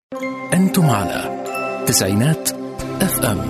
أنتم على تسعينات اف ام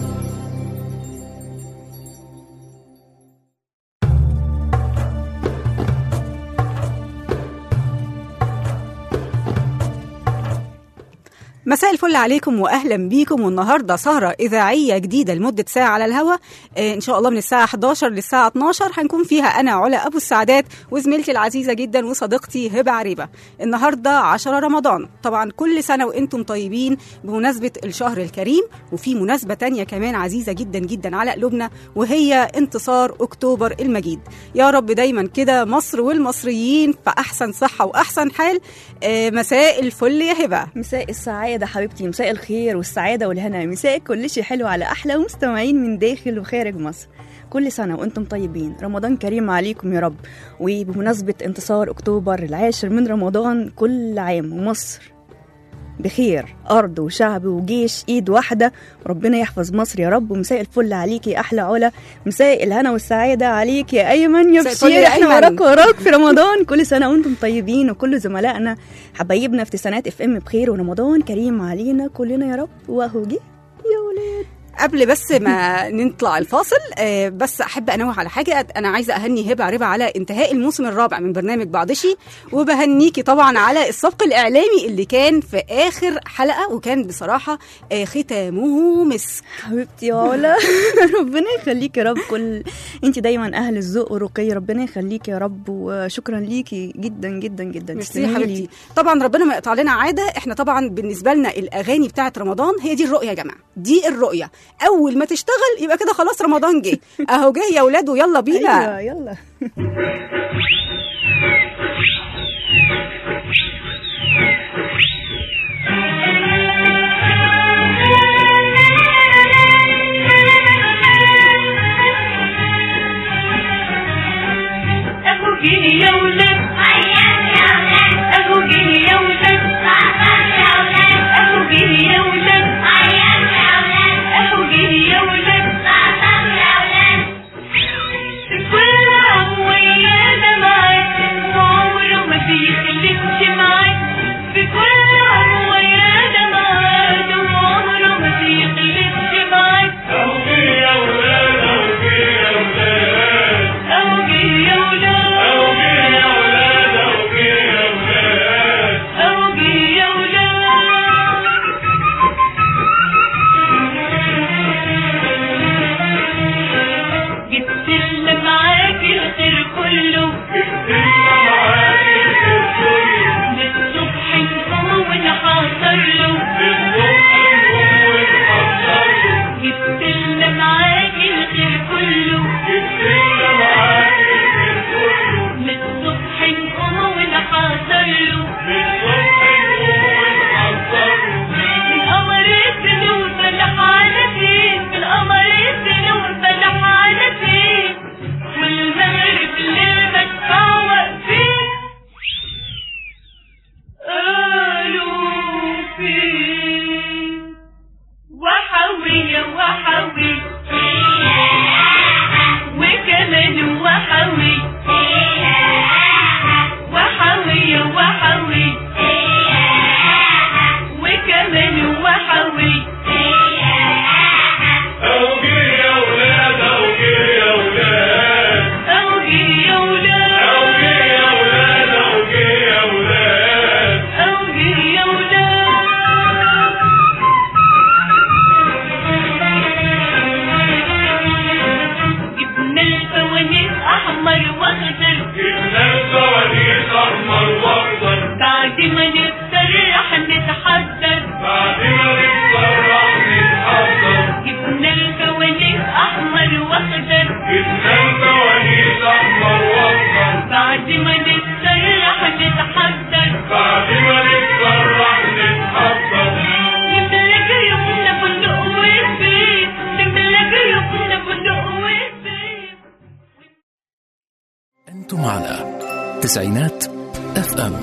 مساء الفل عليكم واهلا بيكم والنهارده سهره اذاعيه جديده لمده ساعه على الهواء آه ان شاء الله من الساعه 11 للساعه 12 هنكون فيها انا علا ابو السعدات وزميلتي العزيزه جدا وصديقتي هبه عريبه النهارده 10 رمضان طبعا كل سنه وانتم طيبين بمناسبه الشهر الكريم وفي مناسبه تانية كمان عزيزه جدا جدا على قلوبنا وهي انتصار اكتوبر المجيد يا رب دايما كده مصر والمصريين في احسن صحه واحسن حال آه مساء الفل يا هبه مساء السعادة حبيبتي مساء الخير والسعادة والهنا مساء كل شيء حلو على أحلى مستمعين من داخل وخارج مصر كل سنة وأنتم طيبين رمضان كريم عليكم يا رب وبمناسبة انتصار أكتوبر العاشر من رمضان كل عام ومصر بخير أرض وشعب وجيش إيد واحدة وربنا يحفظ مصر يا رب ومساء الفل عليك يا أحلى علا مساء الهنا والسعادة عليك يا أيمن يا مساء الفل بشير يا احنا أيمن. وراك وراك في رمضان كل سنة وأنتم طيبين وكل زملائنا حبايبنا في تسعينات اف ام بخير ورمضان كريم علينا كلنا يا رب وأهو جه يا ولاد قبل بس ما نطلع الفاصل آه، بس احب انوه على حاجه انا عايزه اهني هبه عريبه على انتهاء الموسم الرابع من برنامج بعضشي وبهنيكي طبعا على السبق الاعلامي اللي كان في اخر حلقه وكان بصراحه آه، ختامه مسك حبيبتي يا علا ربنا يخليك يا رب كل انت دايما اهل الذوق والرقي ربنا يخليك يا رب وشكرا ليكي جدا جدا جدا ميرسي يا تسلمي لي. حبيبتي طبعا ربنا ما يقطع لنا عاده احنا طبعا بالنسبه لنا الاغاني بتاعه رمضان هي دي الرؤيه يا جماعه دي الرؤيه اول ما تشتغل يبقى كده خلاص رمضان جه اهو جه يا اولاد ويلا بينا ايوه يلا أهو جه يا ولاد أهو جه يا ولاد أهو جه يا ولاد أهو جه يا ولاد كل عام ويانا معاك وعمره ما بيخلفش معاك في كل عام ويانا معاك وعمره ما بيخلفش معاك أهو جه يا ولاد أهو جه يا ولاد جبت لنا معاك الخير كله للصبح نقوم ونحضر له جبت لنا معاك الخير كله للصبح نقوم ونحضر له القمر يسلو فلح على فين القمر يسلو فلح على فين والمغرب للمدفع واقفين قالوا فين وحوي يا وحوي وكمان وحوي وحوي يا وحوي وكمان وحوي أوجي يا ولاد أوجي يا ولاد جبنا الفوانيس أحمر وأخضر بعد ما نفطر رح نتحضر جبنا الفوانيس أحمر وأخضر بعد ما نفطر رح نتحضر نملى جيوبنا فندق وزبيب نملى جيوبنا فندق وزبيب أنتم على تسعينات اف ام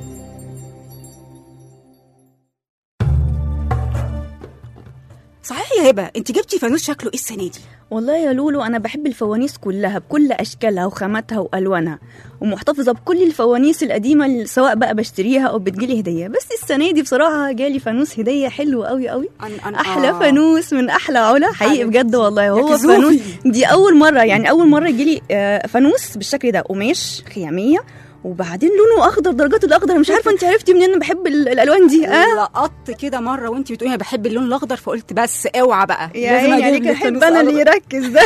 صحيح يا هبه انت جبتي فانوس شكله ايه السنه دي والله يا لولو انا بحب الفوانيس كلها بكل اشكالها وخاماتها والوانها ومحتفظه بكل الفوانيس القديمه اللي سواء بقى بشتريها او بتجيلي هديه بس السنه دي بصراحه جالي فانوس هديه حلو قوي قوي أن- أن- احلى آه. فانوس من احلى علا حقيقي حبيبتي. بجد والله يا هو كزوفي. فانوس دي اول مره يعني اول مره يجيلي آه، فانوس بالشكل ده قماش خياميه وبعدين لونه اخضر درجات الاخضر مش عارفه انت عرفتي منين انا بحب ال- الالوان دي اه لقطت كده مره وانت بتقولي انا بحب اللون الاخضر فقلت بس اوعى بقى يا لازم عيني أجيب عليك لك احب فانوس انا اللي أخضر. يركز ده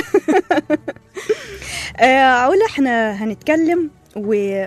آه، علا احنا هنتكلم و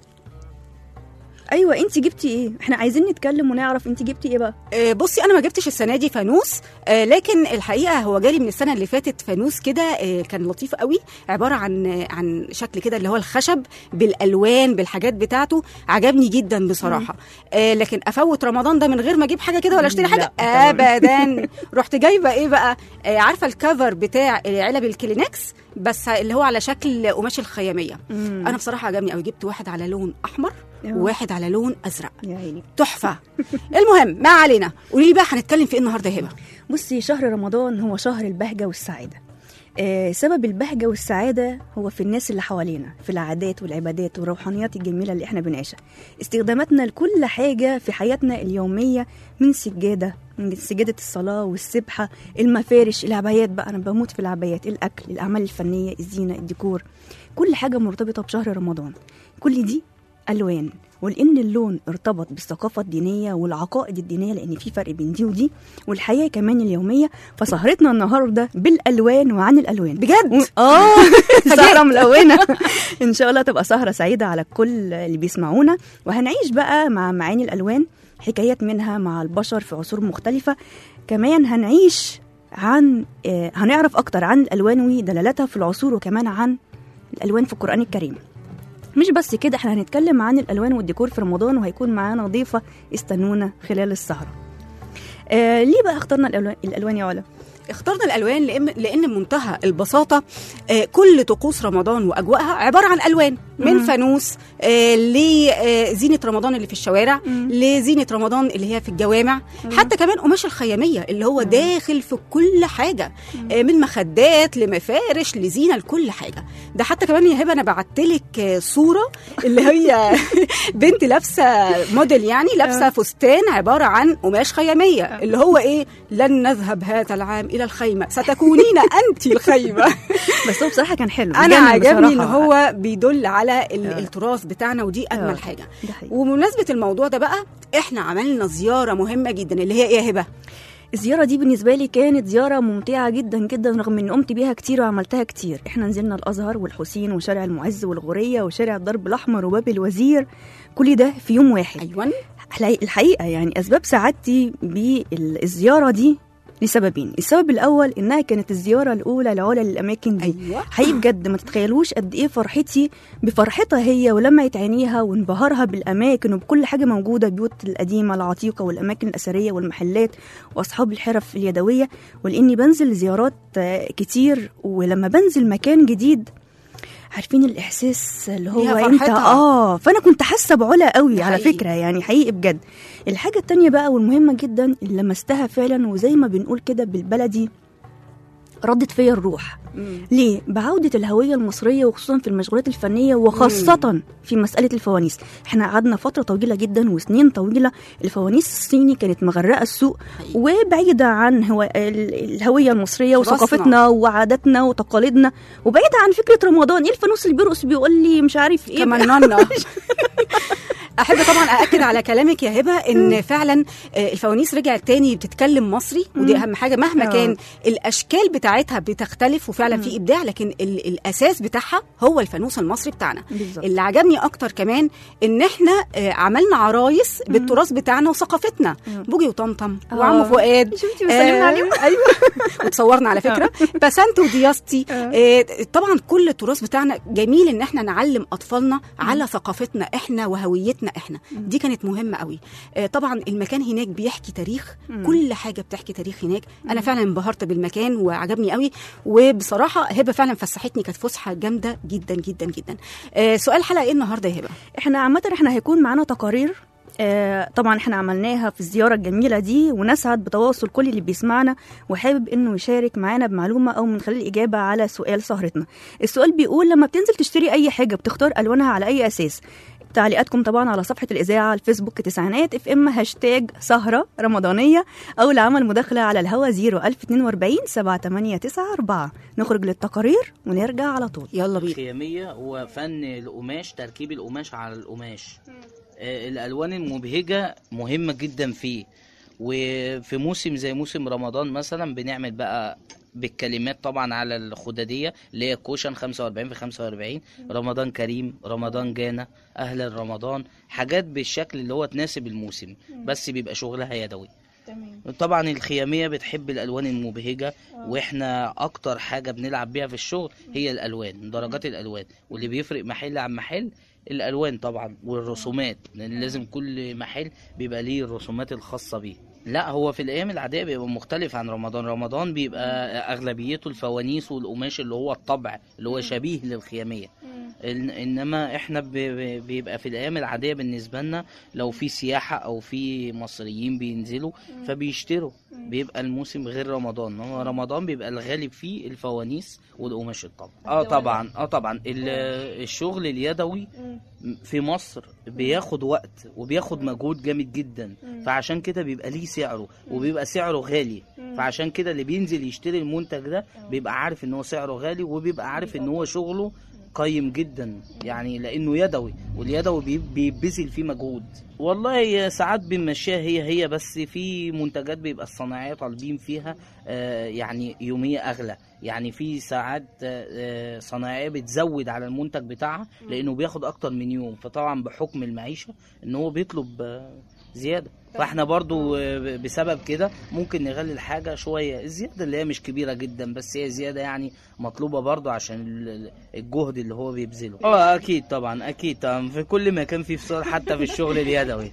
ايوه انت جبتي ايه احنا عايزين نتكلم ونعرف انت جبتي ايه بقى آه، بصي انا ما جبتش السنه دي فانوس آه، لكن الحقيقه هو جالي من السنه اللي فاتت فانوس كده آه، كان لطيف قوي عباره عن آه، عن شكل كده اللي هو الخشب بالالوان بالحاجات بتاعته عجبني جدا بصراحه آه، لكن افوت رمضان ده من غير ما اجيب حاجه كده ولا اشتري لا، حاجه طبعاً. ابدا رحت جايبه ايه بقى آه، عارفه الكفر بتاع علب الكلينكس بس اللي هو على شكل قماش الخياميه مم. انا بصراحه عجبني قوي جبت واحد على لون احمر آه. وواحد على لون ازرق يا عيني تحفه المهم ما علينا قولي لي بقى هنتكلم في ايه النهارده يا هبه بصي شهر رمضان هو شهر البهجة والسعادة آه سبب البهجة والسعادة هو في الناس اللي حوالينا في العادات والعبادات والروحانيات الجميلة اللي احنا بنعيشها استخداماتنا لكل حاجة في حياتنا اليومية من سجادة من سجادة الصلاة والسبحة المفارش العبايات بقى أنا بموت في العبايات الأكل الأعمال الفنية الزينة الديكور كل حاجة مرتبطة بشهر رمضان كل دي ألوان ولأن اللون ارتبط بالثقافة الدينية والعقائد الدينية لأن في فرق بين دي ودي والحياة كمان اليومية فسهرتنا النهاردة بالألوان وعن الألوان بجد اه سهرة ملونة ان شاء الله تبقى سهرة سعيدة على كل اللي بيسمعونا وهنعيش بقى مع معاني الألوان حكايات منها مع البشر في عصور مختلفة كمان هنعيش عن آه، هنعرف أكتر عن الألوان ودلالاتها في العصور وكمان عن الألوان في القرآن الكريم مش بس كده احنا هنتكلم عن الألوان والديكور في رمضان وهيكون معانا ضيفة استنونا خلال السهرة آه ليه بقى اخترنا الألوان, الألوان يا علا؟ اخترنا الالوان لان لان منتهى البساطه آه، كل طقوس رمضان واجواءها عباره عن الوان من مم. فانوس آه، لزينه رمضان اللي في الشوارع مم. لزينه رمضان اللي هي في الجوامع حتى كمان قماش الخياميه اللي هو داخل في كل حاجه آه، من مخدات لمفارش لزينه لكل حاجه ده حتى كمان يا هبه انا بعت لك صوره اللي هي بنت لابسه موديل يعني لابسه فستان عباره عن قماش خياميه اللي هو ايه لن نذهب هذا العام الى الخيمه ستكونين انت الخيمه بس هو بصراحة كان حلو انا جنن عجبني ان بصراحة. هو بيدل على ال- آه. التراث بتاعنا ودي آه. اجمل حاجه ده حقيقي. وبمناسبه الموضوع ده بقى احنا عملنا زياره مهمه جدا اللي هي ايه يا هبه الزيارة دي بالنسبة لي كانت زيارة ممتعة جدا جدا رغم ان قمت بيها كتير وعملتها كتير احنا نزلنا الازهر والحسين وشارع المعز والغورية وشارع الدرب الاحمر وباب الوزير كل ده في يوم واحد ايوه الحقيقة- الحقيقة يعني اسباب سعادتي بالزيارة دي لسببين السبب الاول انها كانت الزيارة الاولى لعلا للاماكن دي ايوه حقيقي بجد ما تتخيلوش قد ايه فرحتي بفرحتها هي ولمعة عينيها وانبهارها بالاماكن وبكل حاجه موجوده البيوت القديمه العتيقه والاماكن الاثريه والمحلات واصحاب الحرف اليدويه ولاني بنزل زيارات آه، كتير ولما بنزل مكان جديد عارفين الاحساس اللي هو ليها انت فرحتها. اه فانا كنت حاسه بعلا قوي على حقيقي. فكره يعني حقيقي بجد الحاجه التانية بقى والمهمه جدا اللي لمستها فعلا وزي ما بنقول كده بالبلدي ردت فيا الروح مم. ليه؟ بعودة الهوية المصرية وخصوصا في المشغولات الفنية وخاصة في مسألة الفوانيس احنا قعدنا فترة طويلة جدا وسنين طويلة الفوانيس الصيني كانت مغرقة السوق حقيقي. وبعيدة عن هو ال- الهوية المصرية تراثنا. وثقافتنا وعاداتنا وتقاليدنا وبعيدة عن فكرة رمضان ايه الفانوس اللي بيرقص بيقول لي مش عارف ايه كمان احب طبعا ااكد على كلامك يا هبه ان فعلا آه، الفوانيس رجعت تاني بتتكلم مصري ودي اهم حاجه مهما آه. كان الاشكال بتاعتها بتختلف وفعلا في ابداع لكن ال- الاساس بتاعها هو الفانوس المصري بتاعنا بالظبط. اللي عجبني اكتر كمان ان احنا آه، عملنا عرايس بالتراث بتاعنا وثقافتنا بوجي وطمطم آه. وعم فؤاد شفتي بسلمنا عليهم؟ ايوه وتصورنا على فكره بسنت ودياستي آه، طبعا كل التراث بتاعنا جميل ان احنا نعلم اطفالنا على ثقافتنا احنا وهويتنا احنا دي كانت مهمه قوي آه، طبعا المكان هناك بيحكي تاريخ كل حاجه بتحكي تاريخ هناك انا فعلا انبهرت بالمكان وعجبني قوي وبصراحه هبه فعلا فسحتني كانت فسحه جامده جدا جدا جدا آه، سؤال حلقه ايه النهارده يا هبه احنا عامة احنا هيكون معانا تقارير آه، طبعا احنا عملناها في الزيارة الجميلة دي ونسعد بتواصل كل اللي بيسمعنا وحابب انه يشارك معانا بمعلومة او من خلال الإجابة على سؤال سهرتنا السؤال بيقول لما بتنزل تشتري أي حاجة بتختار ألوانها على أي أساس تعليقاتكم طبعا على صفحة الإذاعة على الفيسبوك تسعينات اف ام هاشتاج سهرة رمضانية أو لعمل مداخلة على الهوا 01042 7894 نخرج للتقارير ونرجع على طول يلا بينا الخيامية هو فن القماش تركيب القماش على القماش آه، الألوان المبهجة مهمة جدا فيه وفي موسم زي موسم رمضان مثلا بنعمل بقى بالكلمات طبعا على الخدادية اللي هي كوشن 45 في 45 رمضان كريم رمضان جانا أهلا رمضان حاجات بالشكل اللي هو تناسب الموسم بس بيبقى شغلها يدوي طبعا الخيامية بتحب الألوان المبهجة واحنا أكتر حاجة بنلعب بيها في الشغل هي الألوان درجات الألوان واللي بيفرق محل عن محل الألوان طبعا والرسومات لأن لازم كل محل بيبقى ليه الرسومات الخاصة بيه لا هو في الايام العاديه بيبقى مختلف عن رمضان رمضان بيبقى اغلبيته الفوانيس والقماش اللي هو الطبع اللي هو شبيه للخياميه إن- انما احنا ب- ب- بيبقى في الايام العاديه بالنسبه لنا لو في سياحه او في مصريين بينزلوا فبيشتروا بيبقى الموسم غير رمضان هو رمضان بيبقى الغالب فيه الفوانيس والقماش الطبع اه طبعا اه طبعا ال- الشغل اليدوي في مصر بياخد وقت وبياخد مجهود جامد جدا فعشان كده بيبقى ليه سعره وبيبقى سعره غالي فعشان كده اللي بينزل يشتري المنتج ده بيبقى عارف ان هو سعره غالي وبيبقى عارف ان هو شغله قيم جدا يعني لانه يدوي واليدوي بي- بيبذل فيه مجهود والله ساعات بنمشيها هي هي بس في منتجات بيبقى الصناعيه طالبين فيها آه، يعني يوميه اغلى يعني في ساعات آه، آه، صناعيه بتزود على المنتج بتاعها لانه بياخد اكتر من يوم فطبعا بحكم المعيشه ان هو بيطلب آه، زياده فاحنا برضو آه، بسبب كده ممكن نغلي الحاجه شويه الزياده اللي هي مش كبيره جدا بس هي زياده يعني مطلوبه برضو عشان ال- الجهد اللي هو بيبذله اه اكيد طبعا اكيد طبعا في كل مكان في فصال حتى في الشغل اليدوي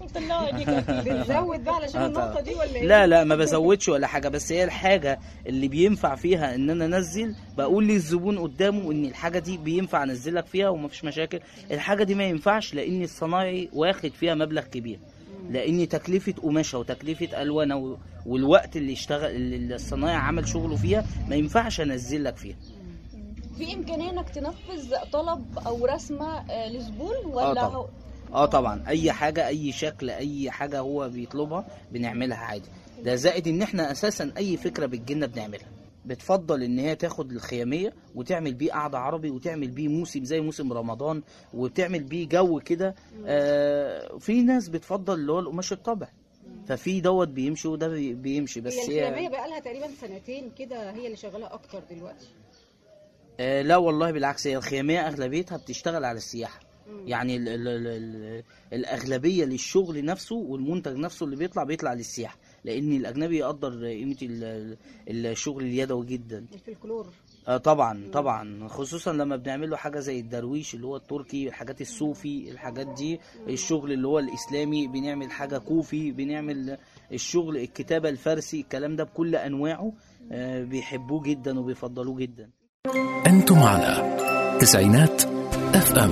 بتزود بقى علشان آه النقطه طبعا. دي ولا ايه؟ لا لا ما بزودش ولا حاجه بس هي الحاجه اللي بينفع فيها ان انا انزل بقول للزبون قدامه ان الحاجه دي بينفع انزلك فيها ومفيش مشاكل الحاجه دي ما ينفعش لان الصنايعي واخد فيها مبلغ كبير لان تكلفه قماشها وتكلفه الوانها و- والوقت اللي اشتغل اللي الصنايعي عمل شغله فيها ما ينفعش انزل لك فيها في امكانيه انك تنفذ طلب او رسمه آه، لزبون اه ولا طبعا هو اه طبعا اي حاجه اي شكل اي حاجه هو بيطلبها بنعملها عادي ده زائد ان احنا اساسا اي فكره بتجيلنا بنعملها بتفضل ان هي تاخد الخياميه وتعمل بيه قعده عربي وتعمل بيه موسم زي موسم رمضان وتعمل بيه جو كده آه في ناس بتفضل اللي هو القماش الطبع ففي دوت بيمشي وده بي- بيمشي بس هي هي الخياميه بقى لها تقريبا سنتين كده هي اللي شغاله اكتر دلوقتي آه لا والله بالعكس هي الخيامية أغلبيتها بتشتغل على السياحة يعني ال ال ال ال الأغلبية للشغل نفسه والمنتج نفسه اللي بيطلع بيطلع للسياحة لأن الأجنبي يقدر قيمة ال- ال- الشغل اليدوي جدا الفلكلور آه طبعا طبعا خصوصا لما بنعمل له حاجة زي الدرويش اللي هو التركي الحاجات الصوفي الحاجات دي الشغل اللي هو الإسلامي بنعمل حاجة كوفي بنعمل الشغل الكتابة الفارسي الكلام ده بكل أنواعه آه بيحبوه جدا وبيفضلوه جدا أنتم على تسعينات اف ام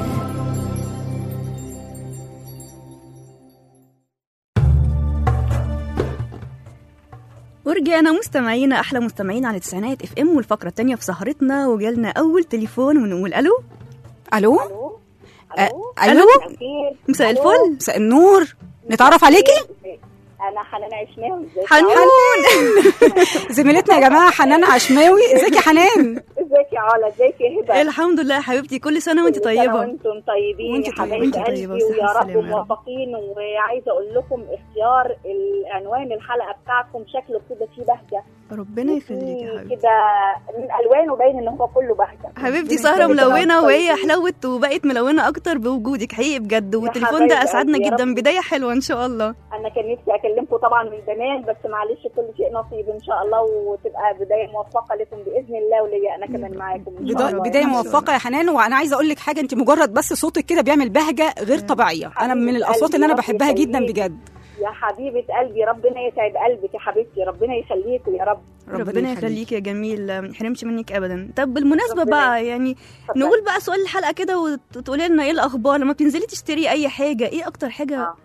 ورجعنا مستمعينا احلى مستمعين على تسعينات اف ام والفقره الثانيه في سهرتنا وجالنا اول تليفون ونقول الو الو الو أ- الو الو خير مساء ألو. الفل مساء النور نتعرف عليكي انا حنان عشماوي ازيك حنون زميلتنا يا جماعه حنان عشماوي ازيك يا حنان ازيك يا علا ازيك يا هبه الحمد لله يا حبيبتي كل سنه وانت كل سنة طيبه وانتم طيبين وانت يا طيبة. حبايب وانت قلبي طيبة والصحة ويا رب والسلامة يا رب. موفقين وعايزه اقول لكم اختيار العنوان الحلقه بتاعكم شكله كده فيه بهجه ربنا يخليك يا فيه حبيبتي كده من الوانه باين ان هو كله بهجه حبيبتي ربنا سهرة يخليك يا ملونة رب. وهي حلوت وبقت ملونة أكتر بوجودك حقيقي بجد والتليفون حبايب ده أسعدنا قلبي، يا جدا رب. بداية حلوة إن شاء الله انا كان نفسي اكلمكم طبعا من زمان بس معلش كل شيء نصيب ان شاء الله وتبقى بدايه موفقه لكم باذن الله وليا انا كمان معاكم ان شاء بدا- الله بدايه موفقه يا حنان وانا عايزه اقول لك حاجه انت مجرد بس صوتك كده بيعمل بهجه غير طبيعيه انا من حبيبة الاصوات قلبي، اللي انا ربنا بحبها جدا يخليك. بجد يا حبيبه قلبي ربنا يسعد قلبك يا حبيبتي ربنا يخليكم يا رب ربنا يخليك يا جميل ما نحرمش منك أبدا طب بالمناسبة ربنا بقى يعني اتفضلي. نقول بقى سؤال الحلقة كده وتقولي لنا إيه الأخبار لما بتنزلي تشتري أي حاجة إيه أكتر حاجة آه.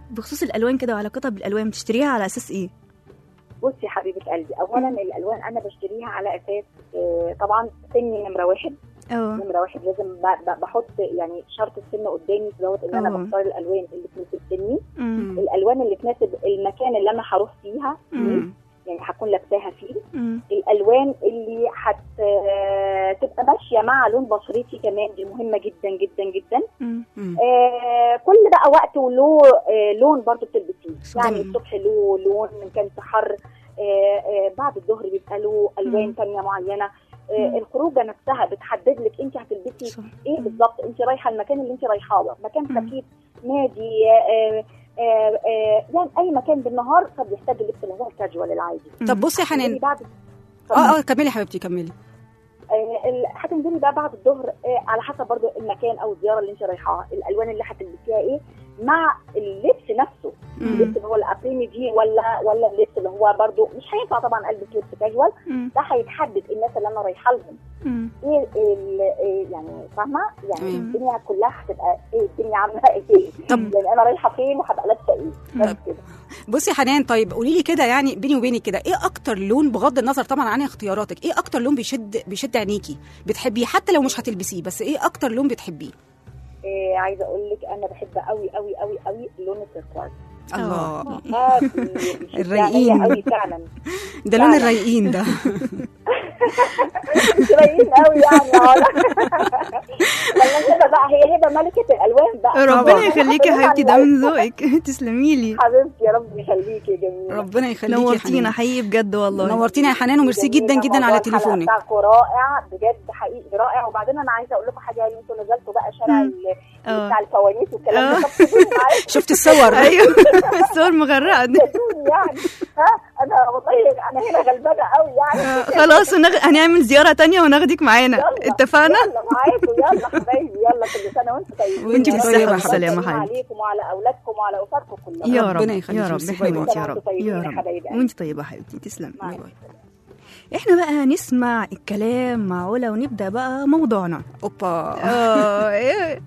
بخصوص الالوان كده وعلاقتها بالالوان بتشتريها على اساس ايه بصي يا حبيبه قلبي اولا الالوان انا بشتريها على اساس آه، طبعا سني نمره واحد اه نمره واحد لازم ب- ب- بحط يعني شرط السن قدامي في دوت ان انا أه. بختار الالوان اللي تناسب سني مم. الالوان اللي تناسب المكان اللي انا هروح فيها مم. يعني هكون لابساها فيه مم. الالوان اللي هت تبقى ماشيه مع لون بشرتي كمان دي مهمه جدا جدا جدا مم. مم. آه كل بقى وقت وله آه لون برضو بتلبسيه يعني جميل. الصبح له لون من كان في حر آه آه بعد الظهر بيبقى له الوان تانية معينه آه الخروجه نفسها بتحدد لك انت هتلبسي صح. ايه بالظبط انت رايحه المكان اللي انت رايحه له مكان مم. خفيف نادي آه آه آه يعني اي مكان بالنهار فبيحتاج اللبس اللي هو الكاجوال العادي طب بصي يا هتنزلي حنان بعد اه اه كملي يا حبيبتي كملي آه، ال- هتنزلي بقى بعد الظهر آه، على حسب برضو المكان او الزياره اللي انت رايحاها الالوان اللي هتلبسيها ايه مع اللبس نفسه مم. اللبس اللي هو الابريمي دي ولا ولا اللبس اللي هو برضو مش هينفع طبعا البس لبس كاجوال مم. ده هيتحدد الناس اللي انا رايحه لهم مم. ايه ال- إيه يعني فاهمه يعني تمام. الدنيا كلها هتبقى ايه الدنيا عامله ايه طب- يعني انا رايحه فين وهبقى لابسه ايه بس كده بصي يا حنان طيب قولي لي كده يعني بيني وبينك كده ايه اكتر لون بغض النظر طبعا عن اختياراتك ايه اكتر لون بيشد بيشد عينيكي بتحبيه حتى لو مش هتلبسيه بس ايه اكتر لون بتحبيه إيه عايزه اقول لك انا بحب قوي قوي قوي قوي لون التركواز الله آه، بي- الرايقين. قوي فعلا ده لون فعلا. الرايقين ده شويين قوي يعني اه ولا هبه بقى هي هبه ملكه الالوان بقى ربنا يخليكي يا طبعاً. حبيبتي ده من ذوقك تسلمي لي حبيبتي يا رب يخليكي يا جميله ربنا يخليكي يا نورتينا حنان حقيقي بجد والله نورتينا يا حنان وميرسي جدا جميلة. جدا موضوع على الحلقة تليفونك بتاعكم رائع بجد حقيقي رائع وبعدين انا عايزه اقول لكم حاجه يعني انتوا نزلتوا بقى شارع ال- اه. بتاع الفوانيس والكلام اه. ده طب سيبوني معاكم. شفت الصور ايوه الصور مغرقه دي سيبوني يعني ها انا والله انا هنا غلبانه قوي يعني خلاص ونغ... هنعمل زياره تانية وناخدك معانا يلا. اتفقنا يلا معاكم يلا حبايبي يلا كل سنه وانتم طيبين وانتي يا رب بالصحة ربنا والسلامة يسلم حبيبتي. عليكم وعلى اولادكم وعلى اسركم كلها يا ربنا رب يخليك. يا رب ميرسي. يا حبيبتي يا وانتوا رب طيبين يا يا رب حبايبي. وانت طيبه يا حبيبتي تسلم مع باي باي احنا بقى نسمع الكلام مع علا ونبدا بقى موضوعنا اوبا اه إيه.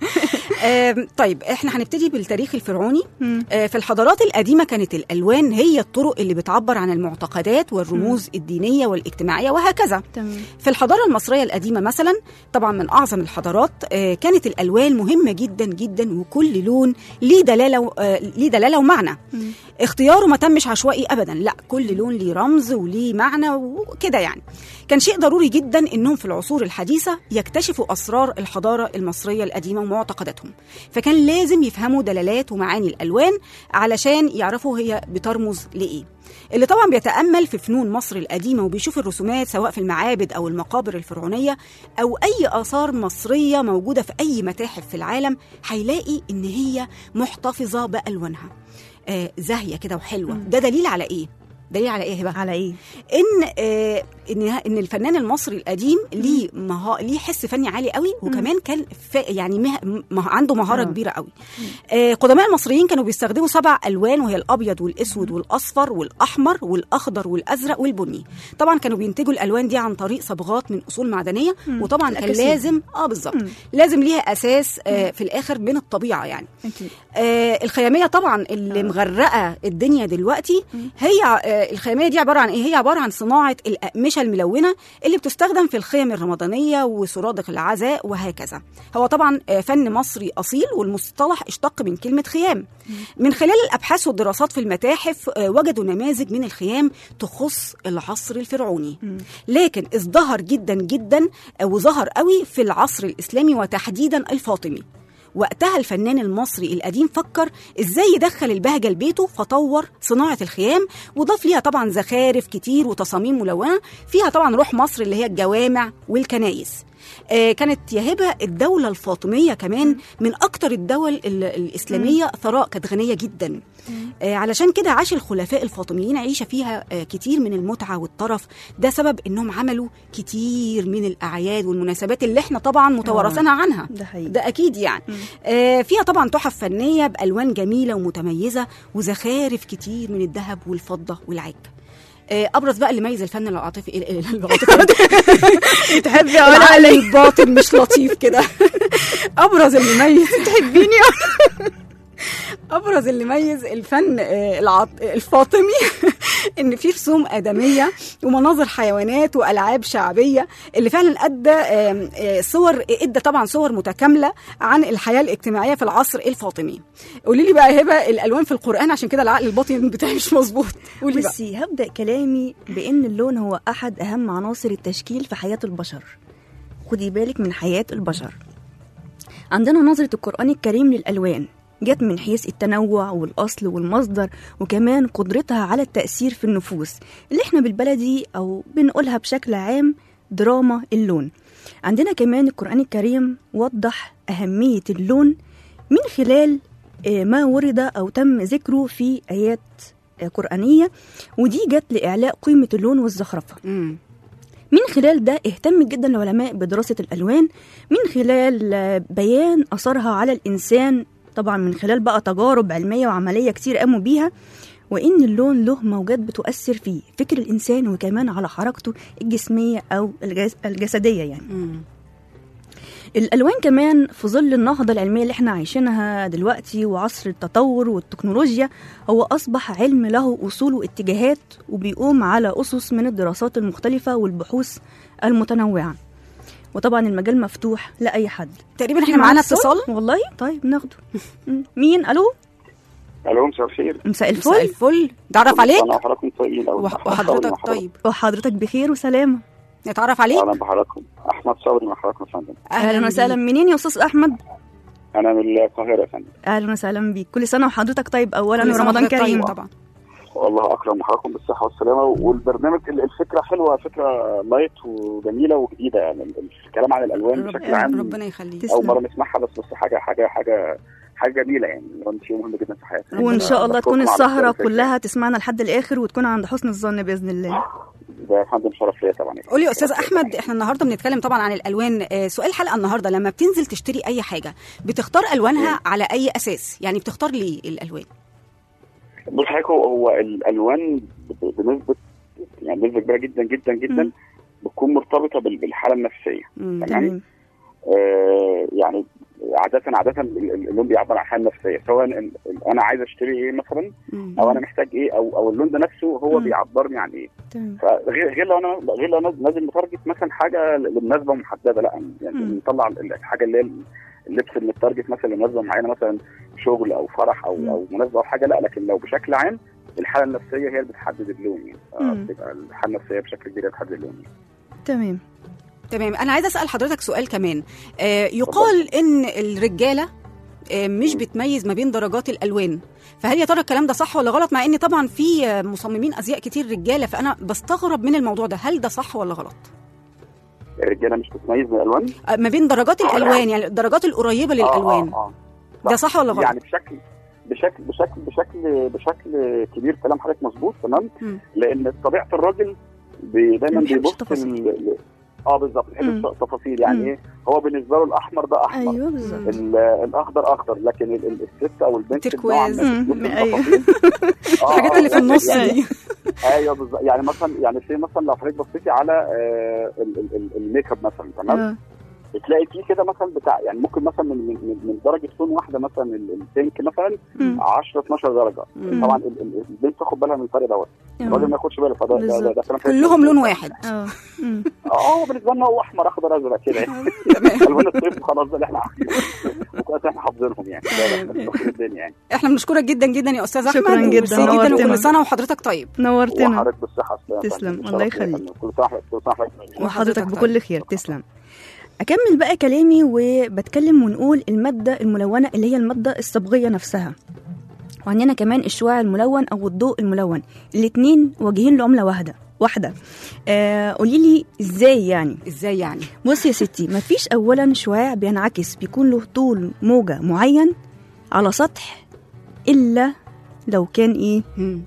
آم، طيب احنا هنبتدي بالتاريخ الفرعوني مم. آه، في الحضارات القديمة كانت الألوان هي الطرق اللي بتعبر عن المعتقدات والرموز الدينية والاجتماعية وهكذا تمام في الحضارة المصرية القديمة مثلا طبعا من أعظم الحضارات آه، كانت الألوان مهمة جدا جدا وكل لون ليه دلالة و- آه، ليه دلالة ومعنى مم. اختياره ما تمش عشوائي أبدا لا كل لون ليه رمز وليه معنى وكده يعني كان شيء ضروري جدا انهم في العصور الحديثه يكتشفوا اسرار الحضاره المصريه القديمه ومعتقداتهم فكان لازم يفهموا دلالات ومعاني الالوان علشان يعرفوا هي بترمز لايه اللي طبعا بيتامل في فنون مصر القديمه وبيشوف الرسومات سواء في المعابد او المقابر الفرعونيه او اي اثار مصريه موجوده في اي متاحف في العالم هيلاقي ان هي محتفظه بالوانها آه زاهيه كده وحلوه ده دليل على ايه دليل على ايه يا هبه على ايه ان آه ان ان الفنان المصري القديم ليه مها... ليه حس فني عالي قوي وكمان كان ف... يعني مه... مه... عنده مهاره آه. كبيره قوي آه قدماء المصريين كانوا بيستخدموا سبع الوان وهي الابيض والاسود والاصفر والاحمر والاخضر والازرق والبني طبعا كانوا بينتجوا الالوان دي عن طريق صبغات من اصول معدنيه وطبعا كان الأكاسيد. لازم اه بالظبط مم. لازم ليها اساس آه في الاخر من الطبيعه يعني اكيد آه الخياميه طبعا اللي مغرقه الدنيا دلوقتي هي آه الخياميه دي عباره عن ايه هي عباره عن صناعه الاقمشه الملونه اللي بتستخدم في الخيم الرمضانيه وسرادق العزاء وهكذا هو طبعا آه فن مصري اصيل والمصطلح اشتق من كلمه خيام من خلال الابحاث والدراسات في المتاحف آه وجدوا نماذج من الخيام تخص العصر الفرعوني لكن ازدهر جدا جدا آه وظهر قوي في العصر الاسلامي وتحديدا الفاطمي وقتها الفنان المصري القديم فكر ازاي يدخل البهجه لبيته فطور صناعه الخيام وضاف ليها طبعا زخارف كتير وتصاميم ملونه فيها طبعا روح مصر اللي هي الجوامع والكنايس آه كانت يا هبه الدوله الفاطميه كمان من اكتر الدول ال- الاسلاميه ثراء كانت غنيه جدا آه علشان كده عاش الخلفاء الفاطميين عيشه فيها آه كتير من المتعه والطرف ده سبب انهم عملوا كتير من الاعياد والمناسبات اللي احنا طبعا متوارثينها عنها ده حقيقي ده اكيد يعني آه فيها طبعا تحف فنيه بالوان جميله ومتميزه وزخارف كتير من الذهب والفضه والعاج آه ابرز بقى اللي ميز الفن العاطفي العاطفي تحبي العقل الباطن مش لطيف كده ابرز اللي ميز تحبيني ابرز اللي ميز الفن آه، العط... الفاطمي ان في رسوم ادميه ومناظر حيوانات والعاب شعبيه اللي فعلا ادى آم، آه، صور ادى طبعا صور متكامله عن الحياه الاجتماعيه في العصر الفاطمي قولي لي بقى يا هبه الالوان في القران عشان كده العقل الباطن بتاعي مش مظبوط قولي بقى بصي هبدأ كلامي بأن اللون هو أحد أهم عناصر التشكيل في حياة البشر خدي بالك من حياة البشر عندنا نظرة القرآن الكريم للألوان جت من حيث التنوع والأصل والمصدر وكمان قدرتها على التأثير في النفوس اللي احنا بالبلدي أو بنقولها بشكل عام دراما اللون عندنا كمان القرآن الكريم وضح أهمية اللون من خلال آه، ما ورد أو تم ذكره في آيات آه، قرآنية ودي جت لإعلاء قيمة اللون والزخرفة مم. من خلال ده اهتم جدا العلماء بدراسة الألوان من خلال آه، بيان أثرها على الإنسان طبعا من خلال بقى تجارب علمية وعملية كتير قاموا بيها وإن اللون له موجات بتؤثر في فكر الإنسان وكمان على حركته الجسمية أو الجس- الجسدية يعني مم. الالوان كمان في ظل النهضه العلميه اللي احنا عايشينها دلوقتي وعصر التطور والتكنولوجيا هو اصبح علم له اصول واتجاهات وبيقوم على اسس من الدراسات المختلفه والبحوث المتنوعه وطبعا المجال مفتوح لاي حد تقريبا احنا معانا اتصال والله طيب ناخده م. مين الو الو مساء الخير مساء مساء الفل الفل نتعرف عليك انا حضراتكم طيبين أوي. وح- وحضرتك طيب وحضرتك بخير وسلامه نتعرف عليك اهلا بحضراتكم احمد صبري مع حضراتكم يا فندم اهلا وسهلا منين يا استاذ احمد انا من القاهره يا فندم اهلا وسهلا بيك كل سنه وحضرتك طيب اولا كل سنة ورمضان وحضرتك كريم طيب طبعا والله اكرم حضراتكم بالصحه والسلامه والبرنامج ال- الفكره حلوه فكره لايت وجميله وجديده يعني ال- الكلام عن الالوان رب- بشكل عام ربنا يخليك تسلم. اول مره نسمعها بس بس حاجه حاجه حاجه حاجه جميله يعني الالوان شيء مهم جدا في حياتنا وان شاء الله تكون بشكركم على السهره الفكرة. كلها تسمعنا لحد الاخر وتكون عند حسن الظن باذن الله ده يا فندم شرف ليا طبعا قولي يا استاذ احمد احنا النهارده بنتكلم طبعا عن الالوان آه، سؤال الحلقه النهارده لما بتنزل تشتري اي حاجه بتختار الوانها على اي اساس يعني بتختار ليه الالوان بص حضرتك هو هو الالوان ب- بنسبه يعني بنسبه كبيره جدا جدا جدا مم. بتكون مرتبطه بال- بالحاله النفسيه مم. تمام تمام آه، يعني عادة عادة ال- ال- اللون بيعبر عن الحالة النفسية سواء ال- ال- أنا عايز أشتري إيه مثلا مم. أو أنا محتاج إيه أو أو اللون ده نفسه هو مم. بيعبرني عن إيه تمام فغير غير لو أنا غير لو أنا نازل متارجت مثلا حاجة لمناسبة محددة لا يعني مم. نطلع ال- الحاجة اللي هي اللبس اللي متارجت مثلا لمناسبة معينة مثلا شغل أو فرح أو مم. أو مناسبة أو حاجة لا لكن لو بشكل عام الحالة النفسية هي اللي بتحدد اللون يعني مم. بتبقى الحالة النفسية بشكل كبير بتحدد اللون يعني. تمام تمام انا عايزه اسال حضرتك سؤال كمان آه، يقال ان الرجاله آه، مش بتميز ما بين درجات الالوان فهل يا ترى الكلام ده صح ولا غلط مع ان طبعا في آه، مصممين ازياء كتير رجاله فانا بستغرب من الموضوع ده هل ده صح ولا غلط الرجالة مش بتميز من الألوان آه، ما بين درجات الالوان يعني الدرجات القريبه للالوان آه آه آه. ده صح ولا غلط يعني بشكل بشكل بشكل بشكل بشكل كبير كلام حضرتك مظبوط تمام مم. لان طبيعه الراجل بي دايما ما بيحبش بيبص التفاصيل. ل- ل- اه بالظبط بيحب مم. التفاصيل يعني مم. ايه هو بالنسبه له الاحمر ده احمر ايوه بالظبط ال- الاخضر اخضر لكن ال- ال- الست او البنت تركواز. نوعاً ما بتبص مم. أيوة. للتفاصيل. آه، الحاجات آه، اللي في يعني- النص يعني- دي ايوه بالظبط يعني مثلا يعني في مثلا لو حضرتك بصيتي على آه، ال- ال- ال- الميك اب مثلا تمام آه. بتلاقي فيه كده مثلا بتاع يعني ممكن مثلا من من من- من درجه لون واحده مثلا ال- البينك مثلا مم. 10 12 درجه مم. طبعا ال- ال- البنت تاخد بالها من الفرق دوت الراجل ما ياخدش باله فده ده- ده ده كلام كلهم لون واحد اه مم. اه هو بالنسبه لنا هو احمر اخضر ازرق كده يعني الوان الصيف خلاص ده اللي احنا وكويس احنا حافظينهم يعني ده- ده- ده في الدنيا يعني احنا بنشكرك جدا جدا يا استاذ احمد شكراً جداً، وميرسي جدا نورتنا. وكل سنه وحضرتك طيب نورتنا وحضرتك بالصحه والسلامة. تسلم، شرف الله ليا يخليك. فندم. كل سنه وحضرتك- كل سنه وحضرتك طيب. وحضرتك وحضرتك بكل خير تسلم اكمل بقى كلامي وبتكلم ونقول الماده الملونه اللي هي الماده الصبغيه نفسها وعندنا كمان الشعاع الملون او الضوء الملون الاتنين واجهين لعمله واحده واحده آه قولي لي ازاي يعني ازاي يعني بصي يا ستي مفيش اولا شعاع بينعكس بيكون له طول موجه معين على سطح الا لو كان ايه مم.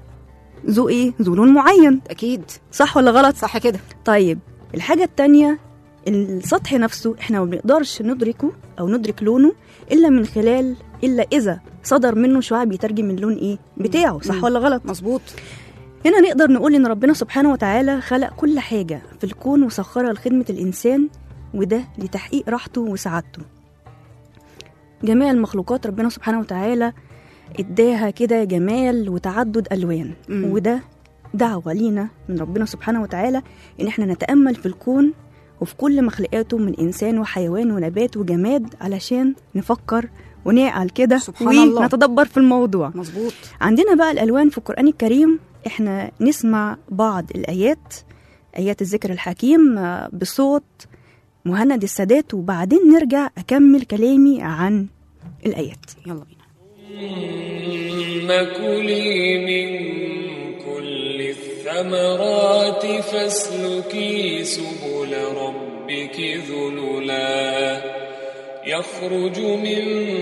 ذو ايه ذو لون معين اكيد صح ولا غلط صح كده طيب الحاجة التانية السطح نفسه احنا ما بنقدرش ندركه او ندرك لونه الا من خلال الا اذا صدر منه شعاع بيترجم اللون ايه بتاعه صح مم. ولا غلط مظبوط هنا نقدر نقول ان ربنا سبحانه وتعالى خلق كل حاجة في الكون وسخرها لخدمة الانسان وده لتحقيق راحته وسعادته جميع المخلوقات ربنا سبحانه وتعالى اداها كده جمال وتعدد الوان مم. وده دعوه لينا من ربنا سبحانه وتعالى ان احنا نتامل في الكون وفي كل مخلوقاته من انسان وحيوان ونبات وجماد علشان نفكر ونعقل كده سبحان الله. ونتدبر في الموضوع مظبوط عندنا بقى الالوان في القران الكريم احنا نسمع بعض الايات ايات الذكر الحكيم آه، بصوت مهند السادات وبعدين نرجع اكمل كلامي عن الايات يلا بينا ثم كلي من كل الثمرات فاسلكي سبل ربك ذللا يخرج من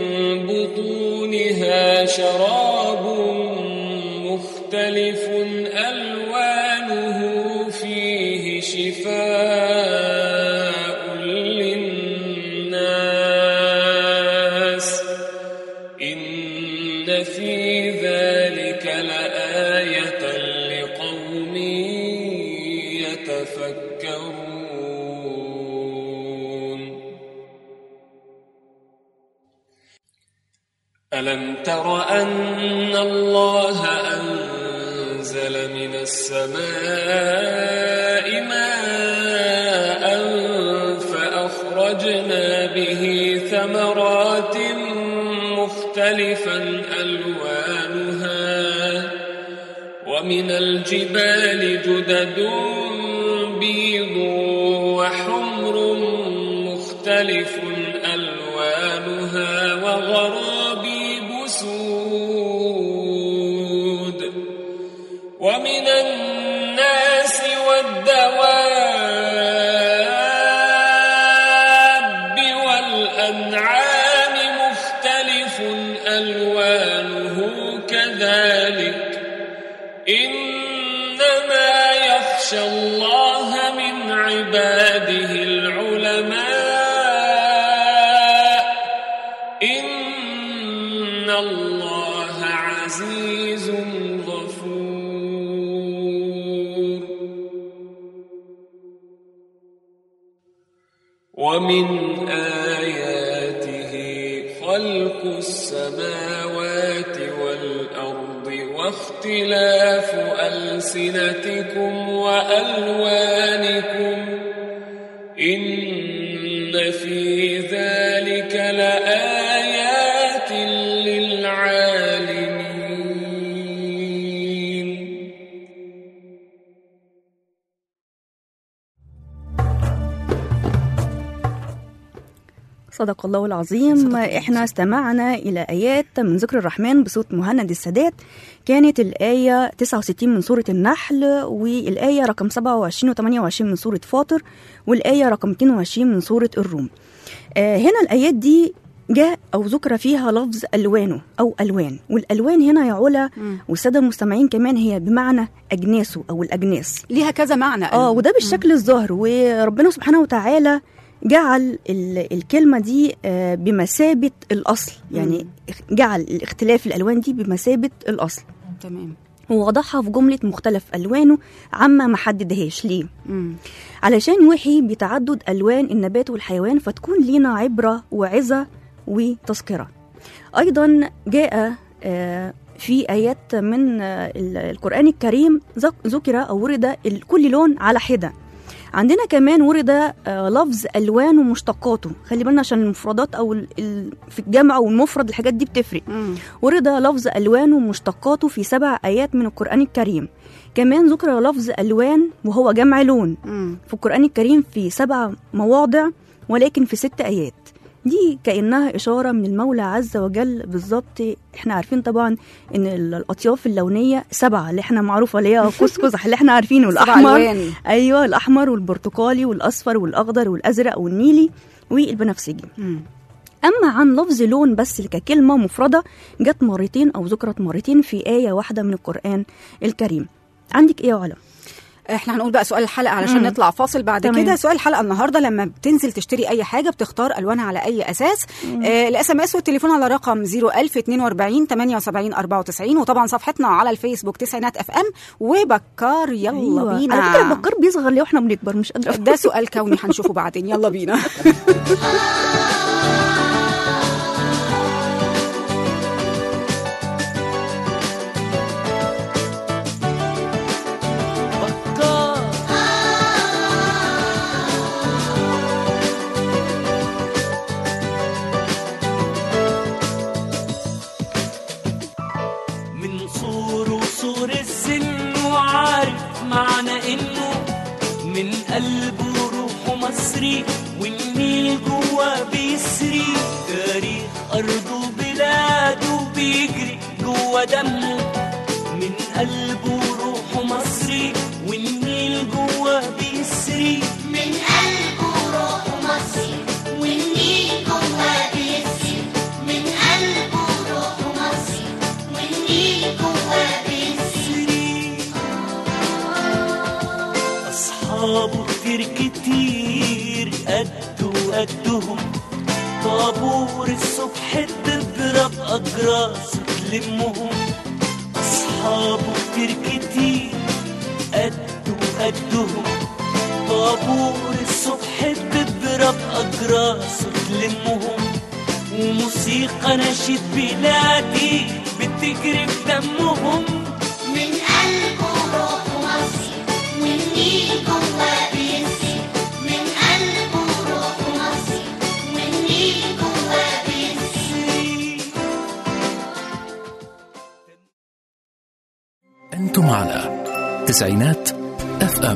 بطونها شراب مختلف ألوانه فيه شفاء للناس إن في ذلك لآية لقوم يتفكرون ألم تر أن الله أنزل من السماء ماء فأخرجنا به ثمرات مختلفا ألوانها ومن الجبال جدد بيض وحمر مختلف ألوانها وغرابيب سود ومن الناس والدواب والأنعام مختلف ألوانه كذلك إنما يخشى الله من عباده العلماء إن الله عزيز غفور ومن آياته خلق السماوات والأرض واختلاف ألسنتكم وألوانكم إن في ذلك لآيات للعالمين صدق الله العظيم صدق الله احنا استمعنا الى ايات من ذكر الرحمن بصوت مهند السادات كانت الايه 69 من سوره النحل والايه رقم 27 و28 من سوره فاطر والايه رقم 22 من سوره الروم آه هنا الايات دي جاء او ذكر فيها لفظ الوانه او الوان والالوان هنا يا علا مم. والساده المستمعين كمان هي بمعنى اجناسه او الاجناس ليها كذا معنى اه وده بالشكل الظاهر وربنا سبحانه وتعالى جعل ال- الكلمة دي آه، بمثابة الأصل يعني جعل الاختلاف الألوان دي بمثابة الأصل تمام ووضعها في جملة مختلف ألوانه عما ما حددهاش ليه مم. علشان يوحي بتعدد ألوان النبات والحيوان فتكون لينا عبرة وعظة وتذكرة أيضا جاء آه، في آيات من آه، ال- القرآن الكريم ذك- ذكر أو ورد ال- كل لون على حدة عندنا كمان ورد آه، لفظ ألوان ومشتقاته خلي بالنا عشان المفردات أو ال- ال- في الجمع والمفرد الحاجات دي بتفرق مم. ورد لفظ ألوان ومشتقاته في سبع آيات من القرآن الكريم كمان ذكر لفظ ألوان وهو جمع لون مم. في القرآن الكريم في سبع مواضع ولكن في ست آيات دي كأنها إشارة من المولى عز وجل بالظبط احنا عارفين طبعا ان ال- الأطياف اللونية سبعة اللي احنا معروفة اللي هي كسكس اللي احنا عارفينه سبع الأحمر ألوان. أيوة الأحمر والبرتقالي والأصفر والأخضر والأزرق والنيلي والبنفسجي مم. أما عن لفظ لون بس ككلمة مفردة جت مرتين أو ذكرت مرتين في آية واحدة من القرآن الكريم عندك إيه يا علا؟ احنا هنقول بقى سؤال الحلقه علشان مم. نطلع فاصل بعد تمام. كده سؤال الحلقه النهارده لما بتنزل تشتري اي حاجه بتختار الوانها على اي اساس آه الاس ام اس والتليفون على رقم 01042 78 94 وطبعا صفحتنا على الفيسبوك تسعينات اف ام وبكار يلا بينا على فكرة بكر بيصغر ليه واحنا بنكبر مش قادرة ده سؤال كوني هنشوفه بعدين يلا بينا مصري والنيل جوا بيسري تاريخ أرضه وبلاده بيجري جوا دمه من قلبه وروحه مصري والنيل جوا بيسري من قلبه وروحه مصري والنيل جوه بيسري من قلبه وروحه مصري والنيل جوه بيسري أصحابه كتير كتير قده قدهم طابور الصبح تضرب أجراس تلمهم أصحابه كتير كتير قده قدهم طابور الصبح تضرب أجراس تلمهم وموسيقى نشيد بلادي بتجري في دمهم من قلبه وروحه مصري والنيل جوه بيسري من قلبه وروحه مصري والنيل جوه بيسري أنتم على تسعينات اف ام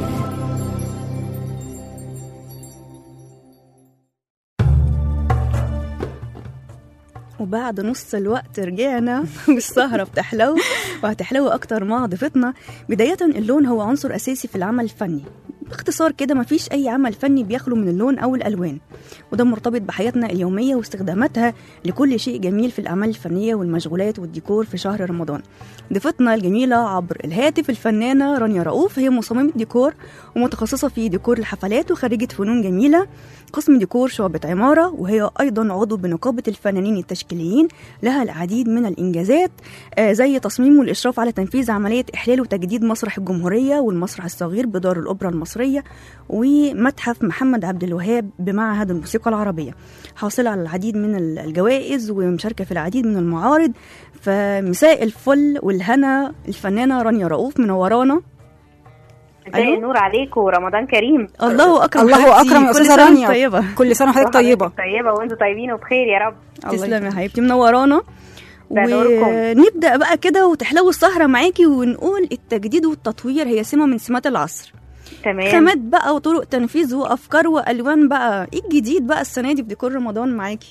وبعد نص الوقت رجعنا والسهرة بتحلو وهتحلو أكتر مع ضيفتنا بداية اللون هو عنصر أساسي في العمل الفني باختصار كده مفيش أي عمل فني بيخلو من اللون أو الألوان وده مرتبط بحياتنا اليومية واستخداماتها لكل شيء جميل في الأعمال الفنية والمشغولات والديكور في شهر رمضان ضيفتنا الجميلة عبر الهاتف الفنانة رانيا رؤوف هي مصممة ديكور ومتخصصة في ديكور الحفلات وخريجة فنون جميلة قسم ديكور شعبة عمارة وهي أيضا عضو بنقابة الفنانين التشكيليين لها العديد من الإنجازات آه، زي تصميم والإشراف على تنفيذ عملية إحلال وتجديد مسرح الجمهورية والمسرح الصغير بدار الأوبرا المصرية ومتحف محمد عبد الوهاب بمعهد الموسيقى العربية حاصلة على العديد من ال- الجوائز ومشاركة في العديد من المعارض فمساء الفل والهنا الفنانة رانيا رؤوف منورانا مساء النور عليكم ورمضان كريم الله أكرم الله حبيبتي. اكرم يا كل استاذه سنة رانيا وأنت طيبة كل سنه وحضرتك طيبه طيبه وانتم طيبين وبخير يا رب تسلم يا حبيبتي منورانا ده نوركم. ونبدا بقى كده وتحلو السهره معاكي ونقول التجديد والتطوير هي سمه من سمات العصر تمام خامات بقى وطرق تنفيذ وافكار والوان بقى ايه الجديد بقى السنه دي في ديكور رمضان معاكي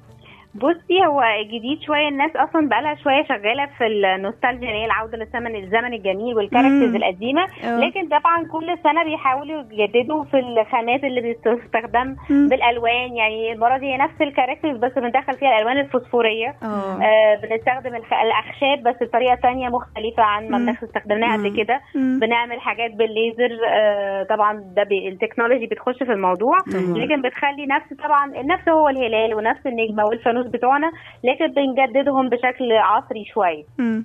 بصي هو جديد شويه الناس اصلا بقالها شويه شغاله في النوستالجيا اللي هي العوده للزمن الزمن الجميل والكاركترز مم. القديمه اه. لكن طبعا كل سنه بيحاولوا يجددوا في الخامات اللي بتستخدم مم. بالالوان يعني المره دي هي نفس الكاركترز بس بندخل فيها الالوان الفوسفوريه اه آه بنستخدم الخ... الاخشاب بس بطريقه تانية مختلفه عن ما مم. بنخ- استخدمناها مم. قبل كده مم. بنعمل حاجات بالليزر آه طبعا ده بي... التكنولوجي بتخش في الموضوع طبعاً. لكن بتخلي نفس طبعا نفس هو الهلال ونفس النجمه والفانوس بتوعنا لكن بنجددهم بشكل عصري شويه مم.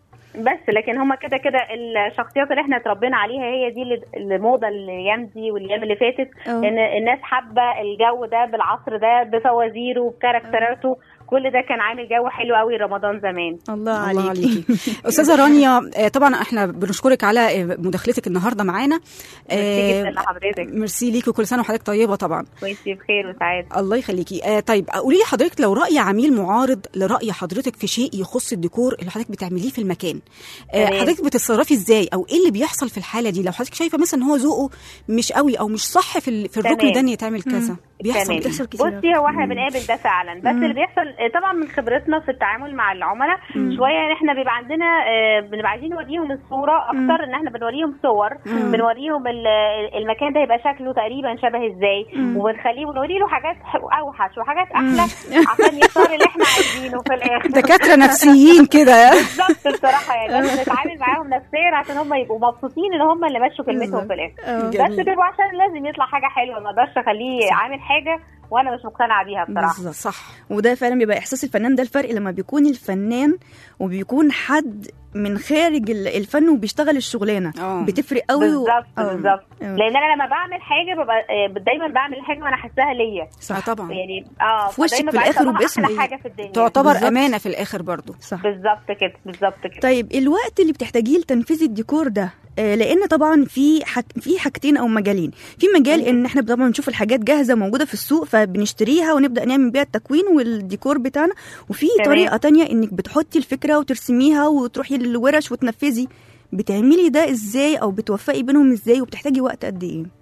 بس لكن هما كده كده الشخصيات اللي احنا اتربينا عليها هي دي اللي- الموضه الايام دي والايام اللي فاتت اه. ان الناس حابه الجو ده بالعصر ده بفوازيره وبكاركتراته كل ده كان عامل جو حلو قوي رمضان زمان الله الله عليكي عليكي استاذه رانيا آه، طبعا احنا بنشكرك على آه، مداخلتك النهارده معانا ميرسي آه، جدا لحضرتك ميرسي ليكي وكل سنه وحضرتك طيبه طبعا وانتي بخير وسعاده الله يخليكي آه طيب قولي لي حضرتك لو راي عميل معارض لراي حضرتك في شيء يخص الديكور اللي حضرتك بتعمليه في المكان آه تمام. حضرتك بتتصرفي ازاي او ايه اللي بيحصل في الحاله دي لو حضرتك شايفه مثلا ان هو ذوقه مش قوي او مش صح في ال- في الركن تمام. ده ان يتعمل كذا بيحصل تمام. ايه بيحصل كتير بصي هو احنا بنقابل ده فعلا بس اللي بيحصل آه، طبعا من خبرتنا في التعامل مع العملاء شويه احنا بيبقى عندنا آه، بنبقى عايزين نوريهم الصوره اكتر ان احنا بنوريهم صور بنوريهم ال- المكان ده يبقى شكله تقريبا شبه ازاي وبنخليه ونوري له حاجات ح- اوحش وحاجات احلى عشان يختار اللي احنا عايزينه في الاخر دكاتره نفسيين كده بالظبط بصراحه يعني لازم نتعامل معاهم نفسيا عشان هم يبقوا مبسوطين ان هم اللي مشوا كلمتهم في الاخر اه. بس جميل. بيبقوا عشان لازم يطلع حاجه حلوه ما اقدرش اخليه عامل حاجه وانا مش مقتنعه بيها بصراحه بالظبط. صح وده فعلا بيبقى احساس الفنان ده الفرق لما بيكون الفنان وبيكون حد من خارج ال- الفن وبيشتغل الشغلانه اه. بتفرق قوي و- بالظبط اه. بالظبط اه. لان انا لما بعمل حاجه ببقى آه، دايما بعمل حاجه وانا حاساها ليا صح طبعا يعني اه في وشك فدايما في ببقى الآخر أطلع وباسمك. احلى حاجه في الدنيا تعتبر بالظبط. امانه في الاخر برضو صح بالظبط كده بالظبط كده طيب الوقت اللي بتحتاجيه لتنفيذ الديكور ده آه، لان طبعا في حك... في حاجتين او مجالين في مجال ان احنا طبعا بنشوف الحاجات جاهزه موجوده في السوق فبنشتريها ونبدا نعمل بيها التكوين والديكور بتاعنا وفي تمام. طريقه تانية انك بتحطي الفكره وترسميها وتروحي للورش وتنفذي بتعملي ده ازاي او بتوفقي بينهم ازاي وبتحتاجي وقت قد ايه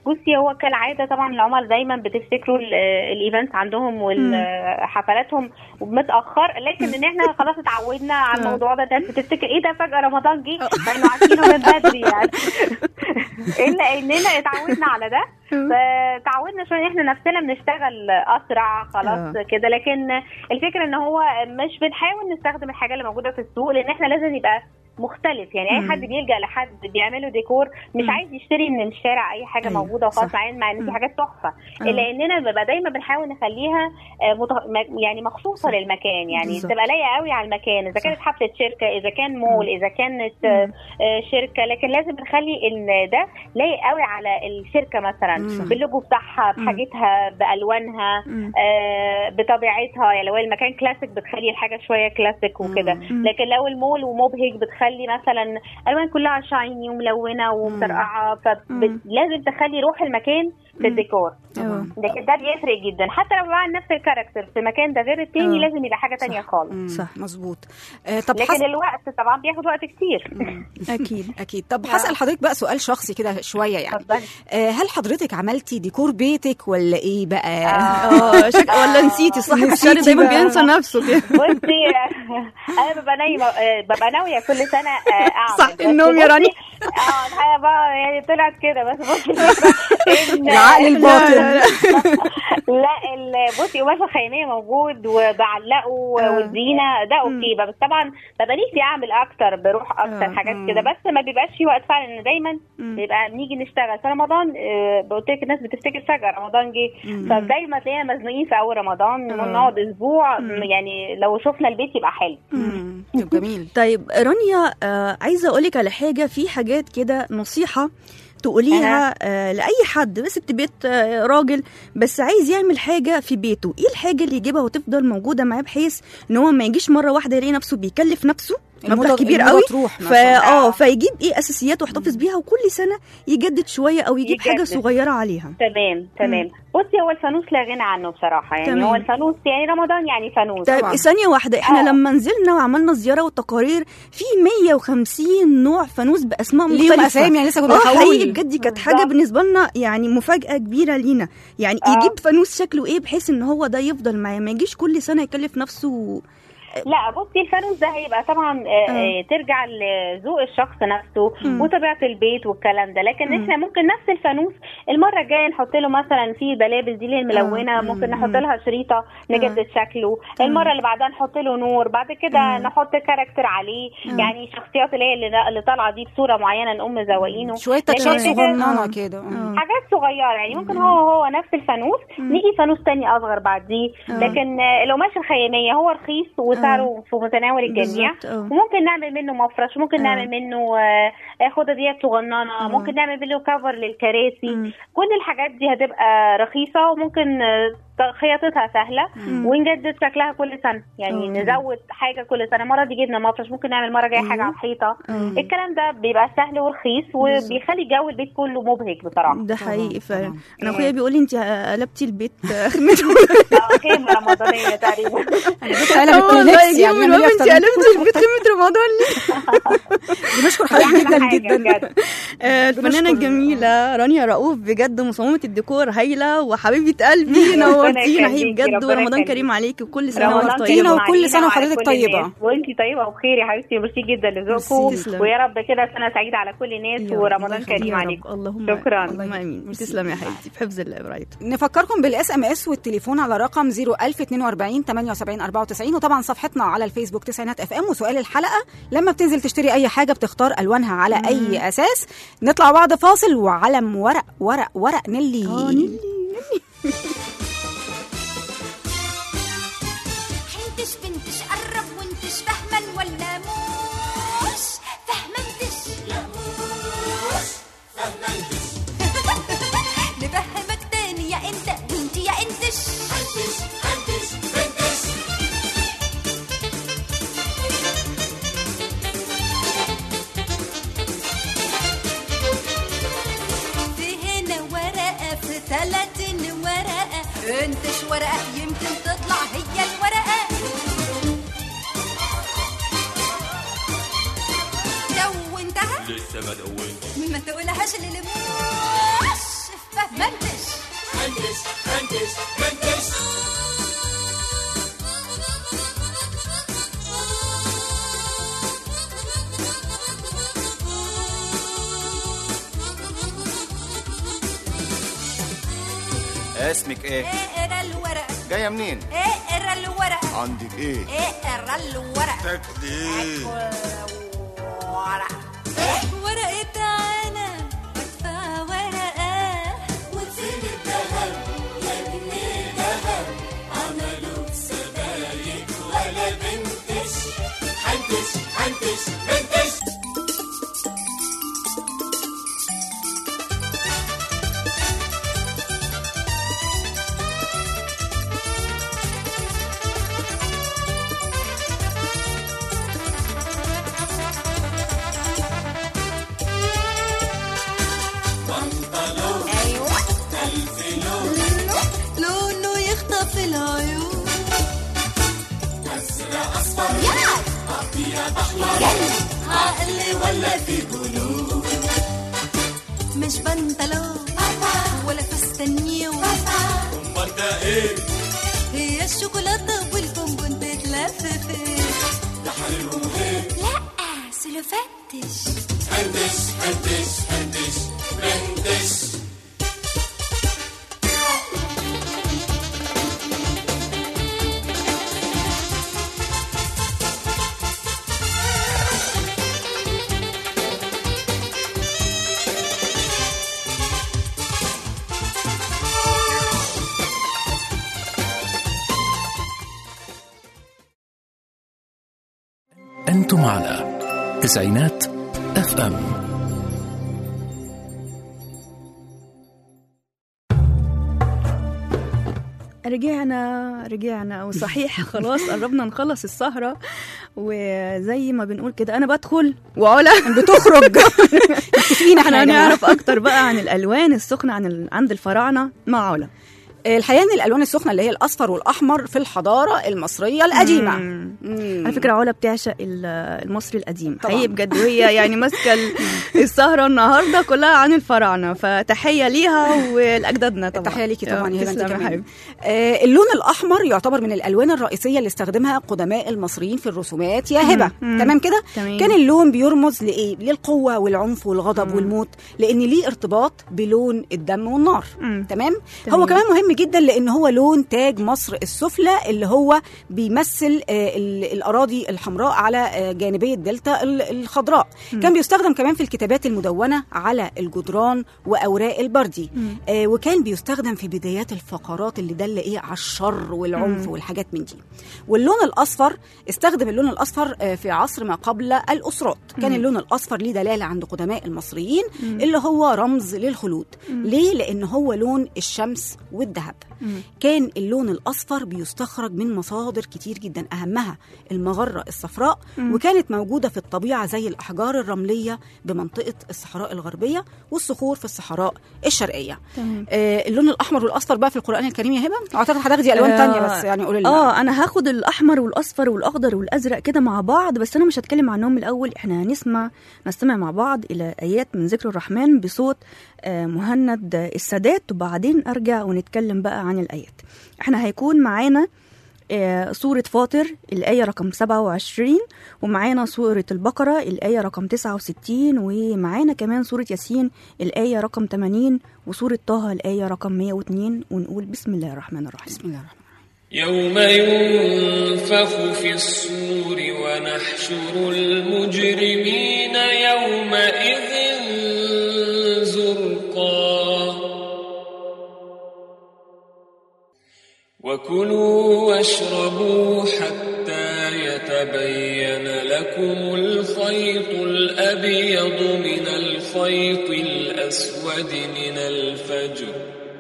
بصي هو كالعاده طبعا العملاء دايما بتفتكروا ال- آه، الايفنت عندهم وحفلاتهم متاخر لكن ان احنا خلاص اتعودنا على الموضوع ده الناس بتفتكر ايه ده فجاه رمضان جه مع انه عارفينه من بدري يعني الا اننا اتعودنا على ده فتعودنا شويه ان احنا نفسنا بنشتغل اسرع خلاص آه. كده لكن الفكره ان هو مش بنحاول نستخدم الحاجه اللي موجوده في السوق لان احنا لازم يبقى مختلف يعني اي مم. حد بيلجا لحد بيعمله ديكور مش مم. عايز يشتري من الشارع اي حاجه أيوة، موجوده وخلاص صح. مع ان مع ان مم. دي حاجات تحفه آه. الا اننا بنبقى دايما بنحاول نخليها آه، مت- م- يعني مخصوصه صح. للمكان يعني بالظبط. تبقى لايقه قوي على المكان اذا كانت صح. حفله شركه اذا كان مول اذا كانت آه، مم. آه، شركه لكن لازم نخلي ان ده لايق قوي على الشركه مثلا مم. باللوجو بتاعها مم. بحاجتها بالوانها مم. آه، بطبيعتها يعني لو المكان كلاسيك بتخلي الحاجه شويه كلاسيك وكده مم. لكن لو المول ومبهج بتخلي مثلا الوان كلها شايني وملونه ومسرقعه فلازم تخلي روح المكان في الديكور آه. لكن ده بيفرق جدا حتى لو بعمل نفس الكاركتر في مكان ده غير التاني آه. لازم يبقى حاجه تانية خالص مم، صح. مظبوط آه، طب لكن حس... الوقت طبعا بياخد وقت كتير اكيد اكيد طب هسال حضرتك بقى سؤال شخصي كده شويه يعني اتفضلي آه، هل حضرتك عملتي ديكور بيتك ولا ايه بقى اه شك... ولا نسيتي صاحب نسيتي الشهر دايما بقى. بينسى نفسه كده بصي انا ببقى نايمه آه، ببقى ناويه كل سنه آه، اعمل صح، بس النوم يا بصي- راني. اه الحقيقه بقى يعني طلعت كده بس بصي إن- العقل الباطن لا ال- بصي قماش الخياميه موجود وبعلقه والزينه ده اوكي بس طبعا ببقى نفسي اعمل اكتر بروح اكتر آه. حاجات كده بس ما بيبقاش في وقت فعلا ان دايما مم. بيبقى نيجي نشتغل في رمضان آه، قلت لك الناس بتفتكر فجاه رمضان جه فدايما تلاقينا مزنوقين في اول رمضان آه. نقعد اسبوع يعني لو شفنا البيت يبقى حلو مم، طب جميل طيب رانيا آه عايزه اقول لك على حاجه في حاجات كده نصيحه تقوليها آه لاي حد بس بيت آه راجل بس عايز يعمل حاجه في بيته ايه الحاجه اللي يجيبها وتفضل موجوده معاه بحيث ان هو ما يجيش مره واحده يلاقي نفسه بيكلف نفسه مبلغ الموضة- كبير الموضة قوي تروح فا مثلاً. اه فيجيب ايه اساسيات ويحتفظ بيها وكل سنه يجدد شويه او يجيب حاجه يجدد. صغيره عليها تمام تمام بصي هو الفانوس لا غنى عنه بصراحه يعني تمام. هو الفانوس يعني رمضان يعني فانوس طيب طبعاً. ثانية واحدة احنا آه. لما نزلنا وعملنا الزيارة والتقارير في 150 نوع فانوس بأسماء ليهم مختلفة أسامي يعني لسه كنا اه بنحاول. حقيقي بجد كانت حاجة بالظبط. بالنسبة لنا يعني مفاجأة كبيرة لينا يعني آه. يجيب فانوس شكله ايه بحيث ان هو ده يفضل معاه ما يجيش كل سنة يكلف نفسه لا بصي الفانوس ده هيبقى طبعا آه، آه. آه، ترجع لذوق الشخص نفسه مم. وطبيعه البيت والكلام ده لكن مم. احنا ممكن نفس الفانوس المره الجايه نحط له مثلا في بلابل دي اللي هي الملونه آه. ممكن مم. نحط لها شريطه نجدد شكله آه. المره اللي بعدها نحط له نور بعد كده آه. نحط كاركتر عليه آه. يعني الشخصيات اللي هي اللي- اللي طالعه دي بصوره معينه نقوم مزوقينه شويه لكن تاتشات كده- صغننه آه. كده آه. آه. حاجات صغيره يعني ممكن هو هو نفس الفانوس نيجي فانوس تاني اصغر بعديه آه. لكن آه، القماش الخياميه هو رخيص وسعره في متناول الجميع بالظبط، آه. وممكن نعمل منه مفرش ممكن آه. نعمل منه آه، آه، خدديات صغننه آه. ممكن نعمل منه كفر للكراسي مم. كل الحاجات دي هتبقى رخيصه وممكن آه، خياطتها سهله مم. ونجدد شكلها كل سنه يعني آه. نزود حاجه كل سنه مره دي جبنا مفرش ممكن نعمل مره جايه حاجه أيوه. على الحيطه آه. الكلام ده بيبقى سهل ورخيص وبيخلي جو البيت كله مبهج بصراحه ده حقيقي فعلا طبعاً. انا اخويا بيقول لي انت قلبتي البيت آه، خيمه رمضانيه تقريبا قلبت اللبس يعني من نعمل إيه انت أكتر من قلبتي البيت خيمة رمضان ليه بنشكر حضرتك جدا أحلى حاجة جدا بجد. آه، الفنانة الجميلة رانيا رؤوف بجد مصممة الديكور هايلة وحبيبة قلبي نورتينا هي يخليكي، بجد ربنا ورمضان يخليكي. كريم عليكي وكل سنة رمضان وانت نورتينا طيبة وكل سنة وحضرتك طيبة. وانتي طيبه وبخير يا حبيبتي ميرسي جدا لذوقكم تسلم. ويا رب كده سنه سعيده على كل الناس يا رب. ورمضان الله يخليك كريم يا رب. عليكم اللهم شكرا. اللهم امين تسلم يا حبيبتي بحفظ الله برايته نفكركم بالاس ام اس والتليفون على رقم 01042 78 94 وطبعا صفحتنا على الفيسبوك تسعينات اف ام وسؤال الحلقه لما بتنزل تشتري اي حاجه بتختار الوانها على اي اساس نطلع بعد فاصل وعلم ورق ورق ورق نلي اه نيلي حنتش بنتش قرب وانتش فهما ولا موش فهمنتش لا موش فهمنتش نفهمك تاني يا انت وانت يا انتش انتش انتش انتش في هنا ورقة في ثلاثين ورقة انتش ورقة يمكن تطلع هي الورقة دونتها لسه ما دونت ما تقولهاش للموش منتش منتش منتش منتش اسمك ايه؟ اقرا الورقة جاية منين؟ اقرا الورقة عندك ايه؟ اقرا الورقة تاكلي ايه؟ ورقة ورقة عنب بدفع ورقة وفين الذهب يا ابني ذهب عملوا سبايك ولا بنتش حنتش حنتش منتش بنطلون ايوه ألف لون لونه يخطف العيون أزرق أصفر يلا أبيض أحمر عقل ولا في جنون مش بنطلون ولا فستانيو أمال ده إيه؟ هي الشوكولاتة والبونبون تتلف فين ده حريرهم إيه؟ لا سلوفتش هندش هندش هندش منتش أنتم على تسعينات اف ام رجعنا رجعنا وصحيح خلاص قربنا نخلص السهرة وزي ما بنقول كده أنا بدخل وعلا بتخرج فينا احنا يا جماعة. هنعرف أكتر بقى عن الألوان السخنة عن ال... عند الفراعنة مع علا الحقيقه ان الالوان السخنه اللي هي الاصفر والاحمر في الحضاره المصريه القديمه مم. مم. على فكرة علا بتعشق ال- المصري القديم حقيقي بجد وهي يعني ماسكة ال- السهرة النهاردة كلها عن الفراعنة فتحية ليها ولأجدادنا طبعا تحيه ليكي طبعا يا هبه انت تسلم يا كمان حبيبي. آه اللون الاحمر يعتبر من الالوان الرئيسيه اللي استخدمها قدماء المصريين في الرسومات يا هبه مم. تمام كده تمام. كان اللون بيرمز لايه للقوه والعنف والغضب مم. والموت لان ليه ارتباط بلون الدم والنار مم. تمام تمام. هو كمان مهم جدا لان هو لون تاج مصر السفلى اللي هو بيمثل آه، ال- الاراضي الحمراء على آه، جانبي الدلتا ال- الخضراء مم. كان بيستخدم كمان في الكتابات المدونه على الجدران واوراق البردي مم. آه، وكان بيستخدم في بدايات الفقرات اللي دل ايه على الشر والعنف مم. والحاجات من دي واللون الاصفر استخدم اللون الاصفر آه، في عصر ما قبل الاسرات كان مم. اللون الاصفر ليه دلاله عند قدماء المصريين مم. اللي هو رمز للخلود مم. ليه لان هو لون الشمس والذهب مم. كان اللون الاصفر بيستخرج من مصادر كتير جدا اهمها المغره الصفراء مم. وكانت موجوده في الطبيعه زي الاحجار الرمليه بمنطقه الصحراء الغربيه والصخور في الصحراء الشرقيه تمام آه اللون الاحمر والاصفر بقى في القران الكريم يا هبه اعتقد هتاخدي الوان آه، تانية بس يعني قولي لنا اه انا هاخد الاحمر والاصفر والاخضر والازرق كده مع بعض بس انا مش هتكلم عنهم الاول احنا هنسمع نستمع مع بعض الى ايات من ذكر الرحمن بصوت آه، مهند السادات وبعدين ارجع ونتكلم بقى عن الايات احنا هيكون معانا آه، سورة فاطر الآية رقم 27 ومعانا سورة البقرة الآية رقم 69 ومعانا كمان سورة ياسين الآية رقم 80 وسورة طه الآية رقم 102 ونقول بسم الله الرحمن الرحيم بسم الله الرحمن يوم ينفخ في الصور ونحشر المجرمين يومئذ زرقا وكلوا واشربوا حتى يتبين لكم الخيط الأبيض من الخيط الأسود من الفجر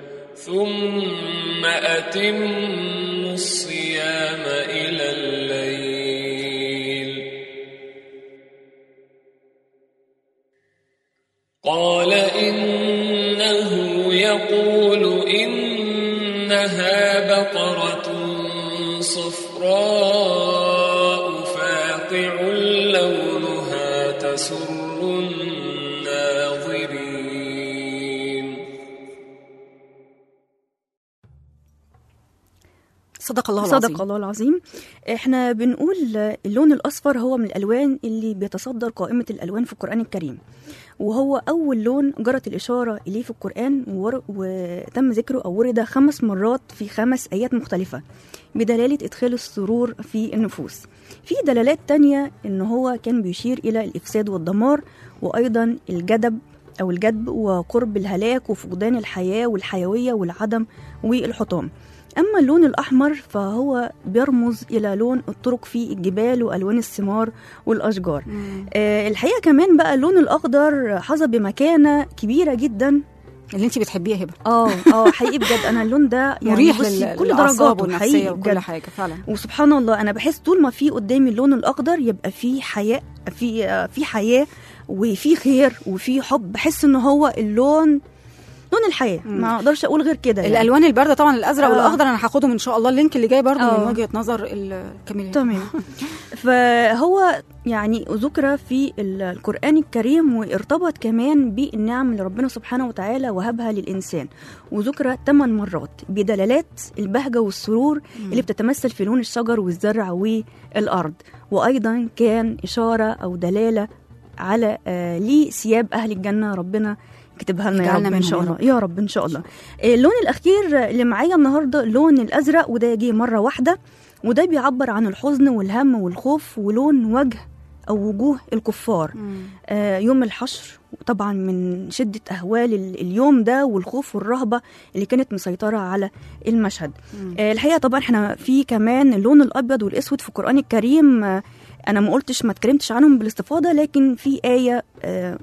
ثم أتموا الصيام إلى الليل قال إنه يقول إنها بقرة صفراء فاقع لونها تسر الناظرين صدق الله العظيم صدق الله العظيم احنا بنقول اللون الاصفر هو من الالوان اللي بيتصدر قائمه الالوان في القران الكريم وهو اول لون جرت الاشاره اليه في القران وور- وتم ذكره او ورد خمس مرات في خمس ايات مختلفه بدلاله ادخال السرور في النفوس في دلالات تانية ان هو كان بيشير الى الافساد والدمار وايضا الجدب او الجدب وقرب الهلاك وفقدان الحياه والحيويه والعدم والحطام أما اللون الأحمر فهو بيرمز إلى لون الطرق في الجبال وألوان الثمار والأشجار آه الحقيقة كمان بقى اللون الأخضر حظى بمكانة كبيرة جدا اللي انت بتحبيها هبه اه اه حقيقي بجد انا اللون ده يعني مريح بصي لل- كل للأعصاب درجاته والنفسية حقيقي وكل بجد. حاجة فعلا وسبحان الله انا بحس طول ما في قدامي اللون الاخضر يبقى في حياة في آه، في حياه وفي خير وفي حب بحس ان هو اللون لون الحياه ما اقدرش اقول غير كده يعني. الالوان البارده طبعا الازرق آه. والاخضر انا هاخدهم ان شاء الله اللينك اللي جاي برضو آه. من وجهه نظر الكاميرا تمام فهو يعني ذكر في ال- القرآن الكريم وارتبط كمان بالنعم اللي ربنا سبحانه وتعالى وهبها للإنسان وذكر ثمان مرات بدلالات البهجة والسرور اللي بتتمثل في لون الشجر والزرع والأرض وأيضا كان إشارة أو دلالة على آه لثياب أهل الجنة ربنا كتبها لنا يا يجعلنا رب ان منهم شاء يا الله رب. يا رب ان شاء الله اللون الاخير اللي معايا النهارده اللون الازرق وده جه مره واحده وده بيعبر عن الحزن والهم والخوف ولون وجه او وجوه الكفار آه يوم الحشر طبعا من شده اهوال ال- اليوم ده والخوف والرهبه اللي كانت مسيطره على المشهد آه الحقيقه طبعا احنا في كمان اللون الابيض والاسود في القران الكريم آه انا ما قلتش ما اتكلمتش عنهم بالاستفاضه لكن في ايه آه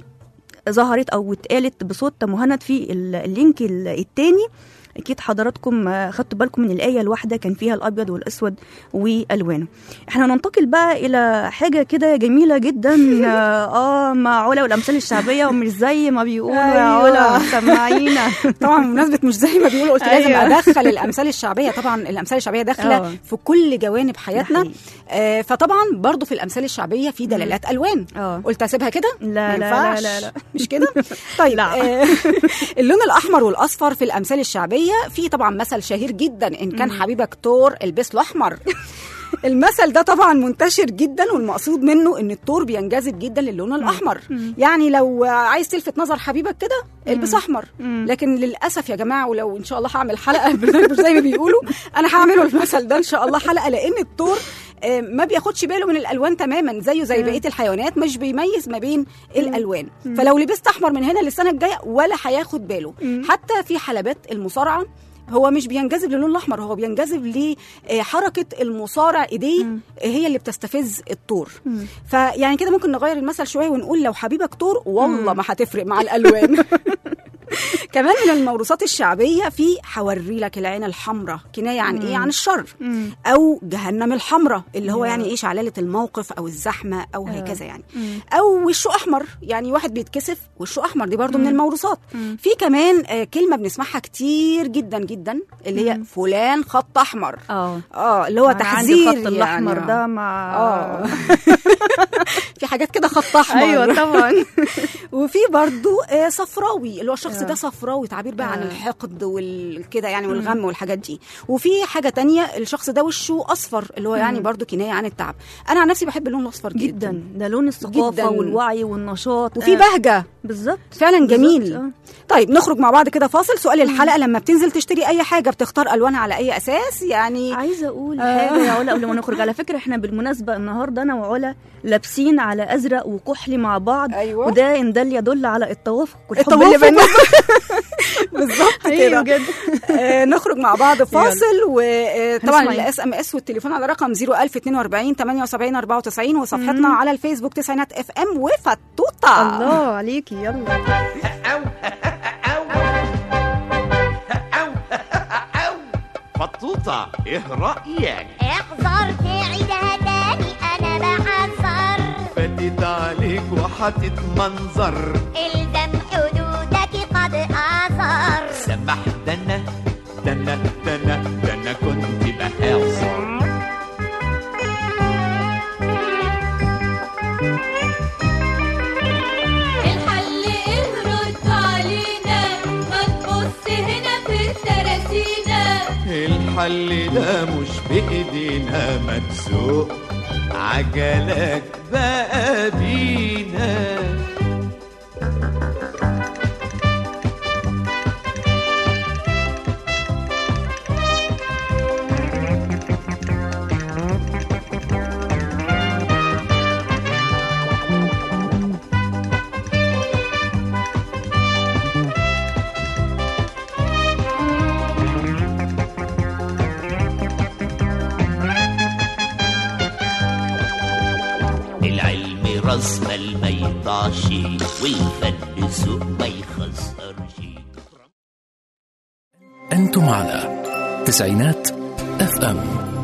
ظهرت او اتقالت بصوت مهند في ال- اللينك ال- التاني اكيد حضراتكم آه، خدتوا بالكم من الايه الواحده كان فيها الابيض والاسود والوانه احنا ننتقل بقى الى حاجه كده جميله جدا اه, آه مع علا والامثال الشعبيه ومش زي ما بيقولوا يا أيوة. علا سمعينا طبعا بمناسبه مش زي ما بيقولوا قلت لازم أيوة. ادخل الامثال الشعبيه طبعا الامثال الشعبيه داخله آه. في كل جوانب حياتنا حقيقي. آه فطبعا برضو في الامثال الشعبيه في دلالات الوان اه قلت اسيبها كده لا ما لا لا ينفعش. لا لا مش كده طيب لا. آه اللون الاحمر والاصفر في الامثال الشعبيه في طبعا مثل شهير جدا ان كان حبيبك تور البس له احمر المثل ده طبعا منتشر جدا والمقصود منه ان الثور بينجذب جدا للون الاحمر يعني لو عايز تلفت نظر حبيبك كده البس احمر لكن للاسف يا جماعه ولو ان شاء الله هعمل حلقه برنامج زي ما بيقولوا انا هعمله المثل ده ان شاء الله حلقه لان الثور آه، ما بياخدش باله من الالوان تماما زيه زي بقيه الحيوانات مش بيميز ما بين الالوان فلو لبست احمر من هنا للسنه الجايه ولا هياخد باله حتى في حلبات المصارعه هو مش بينجذب للون الاحمر هو بينجذب لحركه المصارع ايديه هي اللي بتستفز الطور فيعني كده ممكن نغير المثل شويه ونقول لو حبيبك طور والله ما هتفرق مع الالوان كمان من الموروثات الشعبيه في حوري لك العين الحمراء كنايه عن ايه عن الشر او جهنم الحمراء اللي هو يعني ايه شعلله الموقف او الزحمه او هكذا يعني او وشه احمر يعني واحد بيتكسف وشه احمر دي برضو من الموروثات في كمان آه، كلمه بنسمعها كتير جدا جدا اللي هي فلان خط احمر اه اه اللي هو أنا عندي تحذير الخط الاحمر يعني. ده مع اه في حاجات كده خط احمر ايوه طبعا وفي برضو آه، صفراوي اللي هو الشخص آه. ده صفراوي تعبير بقى عن آه. الحقد والكده يعني والغم والحاجات دي وفي حاجه تانية الشخص ده وشه اصفر اللي هو يعني برضو كنايه عن التعب انا عن نفسي بحب اللون الاصفر جدا, جدا ده لون الثقافه جداً. والوعي والنشاط وفي آه، بهجه بالظبط فعلا بالظبط، جميل آه. طيب نخرج مع بعض كده فاصل سؤال الحلقه لما بتنزل تشتري اي حاجه بتختار الوانها على اي اساس يعني عايزه اقول آه. حاجه يا علا قبل ما نخرج على فكره احنا بالمناسبه النهارده انا وعلا لابسين على ازرق وكحلي مع بعض أيوة. وده ان دل يدل على التوافق والحب التوافق. اللي بيننا بالظبط حقيقي كده بجد آه، نخرج مع بعض فاصل وطبعا هنسمع إيه؟ الاس ام اس والتليفون على رقم 01042 78 94 وصفحتنا على الفيسبوك تسعينات اف ام وفتوطه الله عليكي يلا فطوطة ايه رأيك احذر تعيدها تاني انا بحذر فاتت عليك وحطت منظر الزم حدودك قد اثر سمح ده انا ده انا ده انا ده انا كنت بهزر الحل ايه رد علينا ما تبص هنا في التراسينا والحل ده مش بإيدينا ما تسوق عجلك بقى بينا العلم راس مال ما يضيعش والفن سوق ما يخسرش أنتم على تسعينات اف ام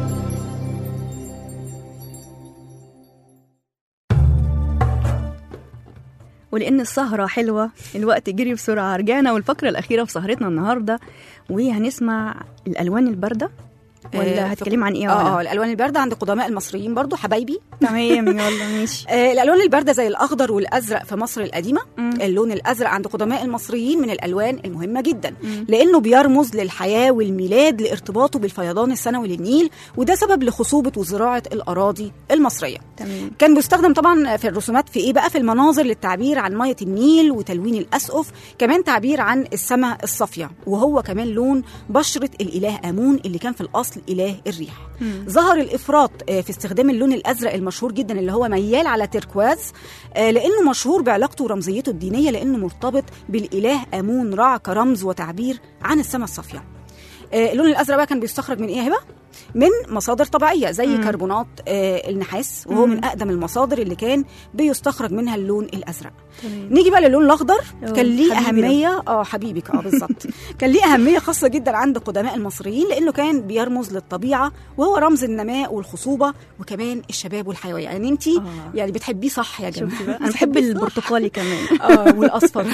ولان السهره حلوه الوقت جري بسرعه رجعنا والفقره الاخيره في سهرتنا النهارده وهنسمع الالوان البارده آه، ولا هتكلم عن ايه يا اه ولا؟ اه الالوان البارده عند قدماء المصريين برضو حبايبي تمام يلا ماشي آه، الالوان البارده زي الاخضر والازرق في مصر القديمه اللون الازرق عند قدماء المصريين من الالوان المهمه جدا لانه بيرمز للحياه والميلاد لارتباطه بالفيضان السنوي للنيل وده سبب لخصوبه وزراعه الاراضي المصريه تمام كان بيستخدم طبعا في الرسومات في ايه بقى في المناظر للتعبير عن ميه النيل وتلوين الاسقف كمان تعبير عن السماء الصافيه وهو كمان لون بشره الاله امون اللي كان في الاصل اله الريح ظهر الافراط آه، في استخدام اللون الازرق المشهور جدا اللي هو ميال على تركواز آه، لانه مشهور بعلاقته ورمزيته الدينيه لانه مرتبط بالاله امون رع كرمز وتعبير عن السماء الصافيه آه، اللون الازرق بقى كان بيستخرج من ايه يا هبه من مصادر طبيعيه زي مم. كربونات آه، النحاس وهو مم. من اقدم المصادر اللي كان بيستخرج منها اللون الازرق تمام. نيجي بقى للون الاخضر أوه، كان ليه حبيبي ده. اهميه اه حبيبك اه بالظبط كان ليه اهميه خاصه جدا عند قدماء المصريين لانه كان بيرمز للطبيعه وهو رمز النماء والخصوبه وكمان الشباب والحيويه يعني انت يعني بتحبيه صح يا جماعه شفتي بقى انا بحب البرتقالي كمان اه والاصفر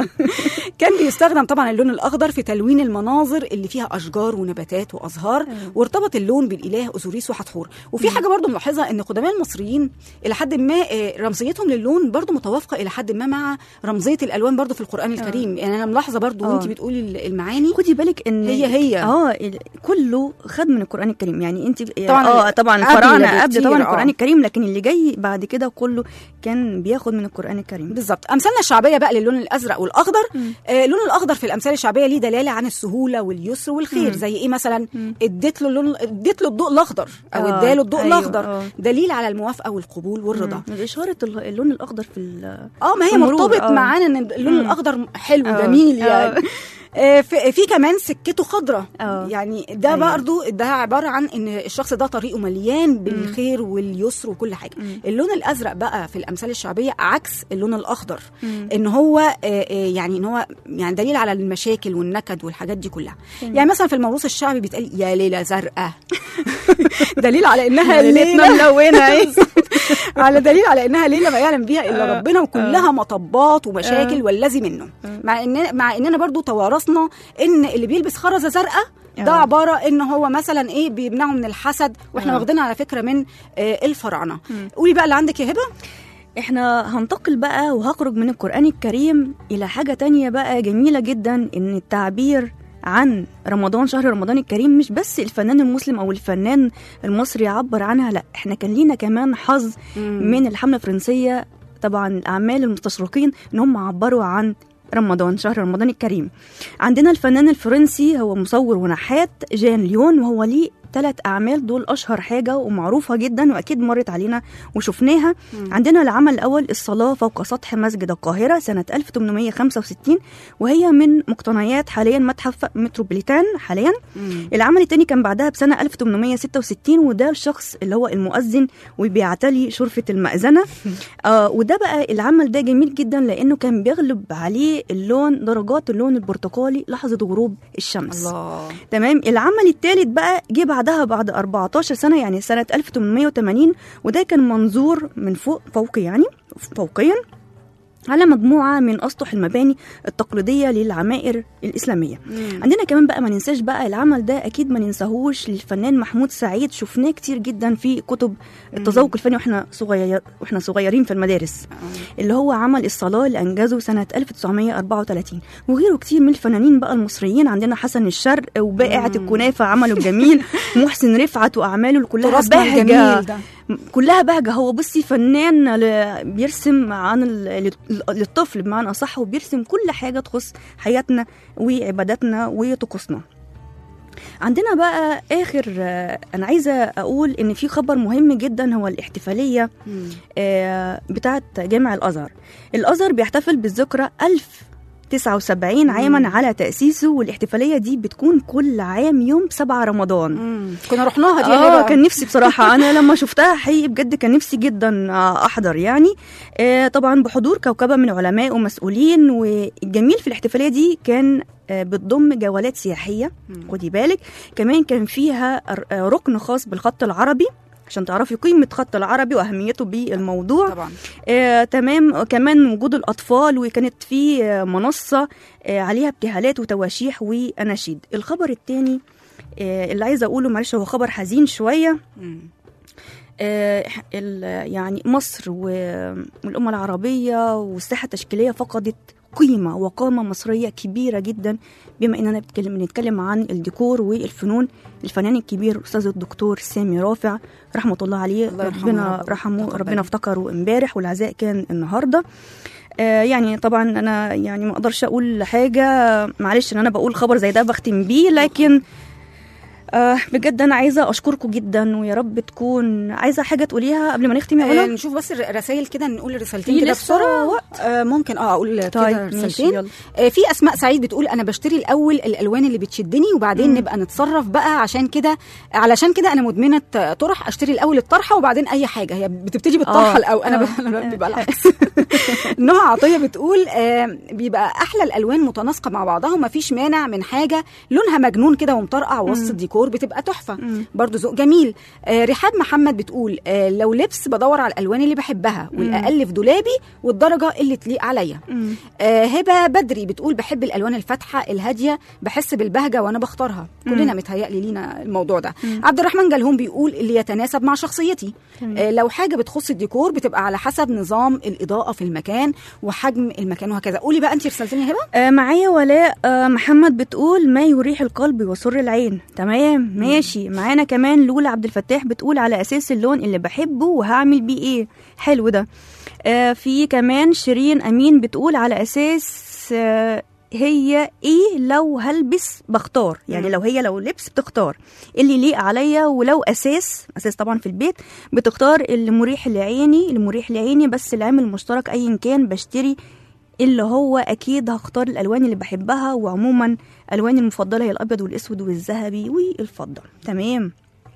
كان بيستخدم طبعا اللون الاخضر في تلوين المناظر اللي فيها اشجار ونباتات وازهار وارتبط اللون بالاله اوزوريس وحتحور وفي حاجه برضو ملاحظه ان قدماء المصريين الى حد ما آه، رمزيتهم للون برضو متوافقه الى حد ما مع رمزيه الالوان برضو في القران الكريم يعني انا ملاحظه برضو آه. وانت بتقولي ال- المعاني خدي بالك ان هي هي اه ال- كله خد من القران الكريم يعني انت طبعاً اه طبعا قبل الفراعنه قبل بكتير، طبعا آه. القران الكريم لكن اللي جاي بعد كده كله كان بياخد من القران الكريم بالظبط امثالنا الشعبيه بقى للون الازرق والاخضر آه اللون الاخضر في الامثال الشعبيه ليه دلاله عن السهوله واليسر والخير مم. زي ايه مثلا اديت له اللون اديت له الضوء الاخضر او آه، اداله الضوء أيوة، الاخضر آه. دليل على الموافقه والقبول والرضا مم. اشاره ال- اللون الاخضر في ال- اه ما في هي المرور، مرتبط آه. معانا ان اللون مم. الاخضر حلو آه، جميل آه. يعني آه، في في كمان سكته خضراء آه. يعني ده أيوة. برضو ده عباره عن ان الشخص ده طريقه مليان بالخير واليسر وكل حاجه اللون الازرق بقى في الامثال الشعبيه عكس اللون الاخضر مم. ان هو آه، آه، يعني ان هو يعني دليل على المشاكل والنكد والحاجات دي كلها مم. يعني مثلا في الموروث الشعبي بيتقال يا ليله زرقاء دليل على انها ليلتنا ليله ملونة إيه؟ على دليل على انها ليله ما يعلم بيها الا آه. ربنا وكلها مطبات ومشاكل آه. والذي منه مع ان مع اننا برضو توارثنا ان اللي بيلبس خرزه زرقاء ده آه. عباره ان هو مثلا ايه بيمنعه من الحسد واحنا آه. واخدينها على فكره من آه الفراعنه قولي بقى اللي عندك يا هبه احنا هنتقل بقى وهخرج من القرآن الكريم إلى حاجة تانية بقى جميلة جدا إن التعبير عن رمضان شهر رمضان الكريم مش بس الفنان المسلم أو الفنان المصري يعبر عنها لا احنا كان لينا كمان حظ من الحملة الفرنسية طبعا أعمال المستشرقين إن هم عبروا عن رمضان شهر رمضان الكريم عندنا الفنان الفرنسي هو مصور ونحات جان ليون وهو ليه ثلاث أعمال دول أشهر حاجة ومعروفة جدا وأكيد مرت علينا وشفناها عندنا العمل الأول الصلاة فوق سطح مسجد القاهرة سنة 1865 وهي من مقتنيات حاليا متحف متروبوليتان حاليا العمل الثاني كان بعدها بسنة 1866 وده الشخص اللي هو المؤذن وبيعتلي شرفة المأذنة آه وده بقى العمل ده جميل جدا لأنه كان بيغلب عليه اللون درجات اللون البرتقالي لحظة غروب الشمس الله تمام العمل الثالث بقى جه بعدها بعد 14 سنة يعني سنة 1880 وده كان منظور من فوق فوقي يعني فوقيا على مجموعة من أسطح المباني التقليدية للعمائر الإسلامية مم. عندنا كمان بقى ما ننساش بقى العمل ده أكيد ما ننساهوش للفنان محمود سعيد شفناه كتير جدا في كتب التذوق الفني واحنا صغير واحنا صغيرين في المدارس اللي هو عمل الصلاة اللي أنجزه سنة 1934 وغيره كتير من الفنانين بقى المصريين عندنا حسن الشرق وبائعة الكنافة عمله الجميل محسن رفعت وأعماله كلها تراثنا بهجة الجميل ده. كلها بهجة هو بصي فنان ل- بيرسم عن ال- لل- للطفل بمعنى أصح وبيرسم كل حاجة تخص حياتنا وعباداتنا وطقوسنا عندنا بقى آخر آه، أنا عايزة أقول إن في خبر مهم جدا هو الاحتفالية آه، بتاعة جامع الأزهر الأزهر بيحتفل بالذكرى 1079 عاما على تأسيسه والاحتفالية دي بتكون كل عام يوم 7 رمضان كنا رحناها دي اه هبة. كان نفسي بصراحة أنا لما شفتها حقيقي بجد كان نفسي جدا آه، أحضر يعني آه، طبعا بحضور كوكبة من علماء ومسؤولين والجميل في الاحتفالية دي كان آه، بتضم جولات سياحية خدي بالك كمان كان فيها ر- آه، ركن خاص بالخط العربي عشان تعرفي قيمة خط العربي وأهميته بالموضوع طبعا آه، تمام كمان وجود الأطفال وكانت في آه، منصة آه، عليها ابتهالات وتواشيح وأناشيد الخبر التاني آه، اللي عايزة أقوله معلش هو خبر حزين شوية آه، ال- يعني مصر و- والأمة العربية والساحة التشكيلية فقدت قيمة وقامة مصرية كبيرة جدا بما إننا بنتكلم بنتكلم عن الديكور والفنون الفنان الكبير الأستاذ الدكتور سامي رافع رحمة الله عليه الله يرحمه ربنا يا رب. رحمه ربنا افتكره امبارح والعزاء كان النهارده آه يعني طبعا انا يعني ما اقدرش اقول حاجه معلش ان انا بقول خبر زي ده بختم بيه لكن آه بجد انا عايزه اشكركم جدا ويا رب تكون عايزه حاجه تقوليها قبل ما نختم يا آه منى نشوف بس الرسائل كده نقول رسالتين في كده لسه بسرعه آه ممكن اه اقول طيب، كده ماشي، رسالتين يلا. آه في اسماء سعيد بتقول انا بشتري الاول الالوان اللي بتشدني وبعدين مم. نبقى نتصرف بقى عشان كده علشان كده انا مدمنه آه، طرح اشتري الاول الطرحه وبعدين اي حاجه هي بتبتدي بالطرحه آه، الاول انا آه، ب- انا بيبقى العكس نوع عطيه بتقول آه بيبقى احلى الالوان متناسقه مع بعضها ومفيش مانع من حاجه لونها مجنون كده ومطرقع وسط الديكور بتبقى تحفه برضو ذوق جميل آه رحاب محمد بتقول آه لو لبس بدور على الالوان اللي بحبها والاقل في دولابي والدرجه اللي تليق عليا آه هبه بدري بتقول بحب الالوان الفاتحه الهاديه بحس بالبهجه وانا بختارها كلنا متهيألي لينا الموضوع ده عبد الرحمن جلهوم بيقول اللي يتناسب مع شخصيتي آه لو حاجه بتخص الديكور بتبقى على حسب نظام الاضاءه في المكان وحجم المكان وهكذا قولي بقى انت رسالتين يا هبه آه معايا ولاء آه محمد بتقول ما يريح القلب ويسر العين تمام ماشي معانا كمان لولا عبد الفتاح بتقول على اساس اللون اللي بحبه وهعمل بيه ايه حلو ده آه في كمان شيرين امين بتقول على اساس آه هي ايه لو هلبس بختار يعني لو هي لو لبس بتختار اللي يليق عليا ولو اساس اساس طبعا في البيت بتختار اللي مريح لعيني اللي مريح لعيني بس العامل المشترك ايا كان بشتري اللي هو اكيد هختار الالوان اللي بحبها وعموما الواني المفضله هي الابيض والاسود والذهبي والفضه تمام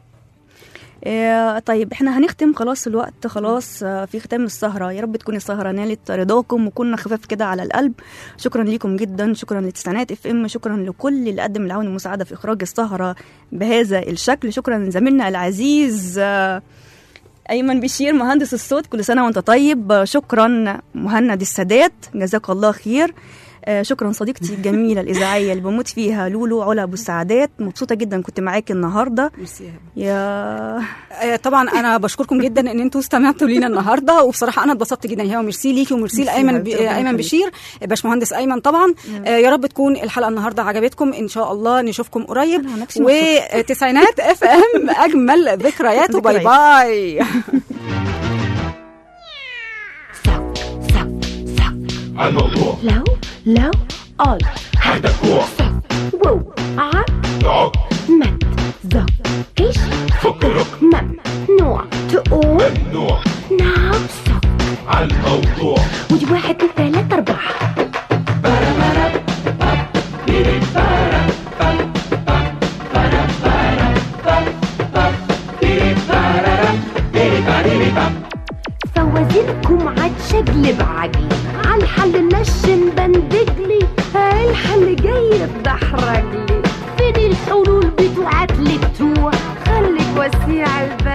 آه طيب احنا هنختم خلاص الوقت خلاص آه في ختام السهرة يا رب تكون السهرة نالت رضاكم وكنا خفاف كده على القلب شكرا ليكم جدا شكرا لتسعينات اف ام شكرا لكل اللي قدم العون والمساعدة في اخراج السهرة بهذا الشكل شكرا لزميلنا العزيز آه ايمن بشير مهندس الصوت كل سنه وانت طيب آه، شكرا مهند السادات جزاك الله خير آه، شكرا صديقتي الجميله الاذاعيه اللي بموت فيها لولو علا ابو السعادات مبسوطه جدا كنت معاكي النهارده ميرسي يا هبه يا آه، طبعا انا بشكركم جدا ان انتوا استمعتوا لينا النهارده وبصراحه انا اتبسطت جدا يا هبه ميرسي ليكي وميرسي ميرسي لايمن حبيبتي، بي... ربنا ايمن يخليك. بشير باشمهندس ايمن طبعا آه، يا رب تكون الحلقه النهارده عجبتكم ان شاء الله نشوفكم قريب نفسي مبسوطة. وتسعينات اف ام اجمل ذكريات وباي باي الموضوع لو لو قال عندك جوع وو عب تعب مت ذا ايش فكرك ممنوع تقول ممنوع نفسك عن الموضوع ودي واحد اتنين تلاتة أربعة فوازيركم عتشجل بعجل عالحل نشن بندجلي الحل جاي بدحرجلي فين الحلول بتوعت لي بتوع خليك وسيع البال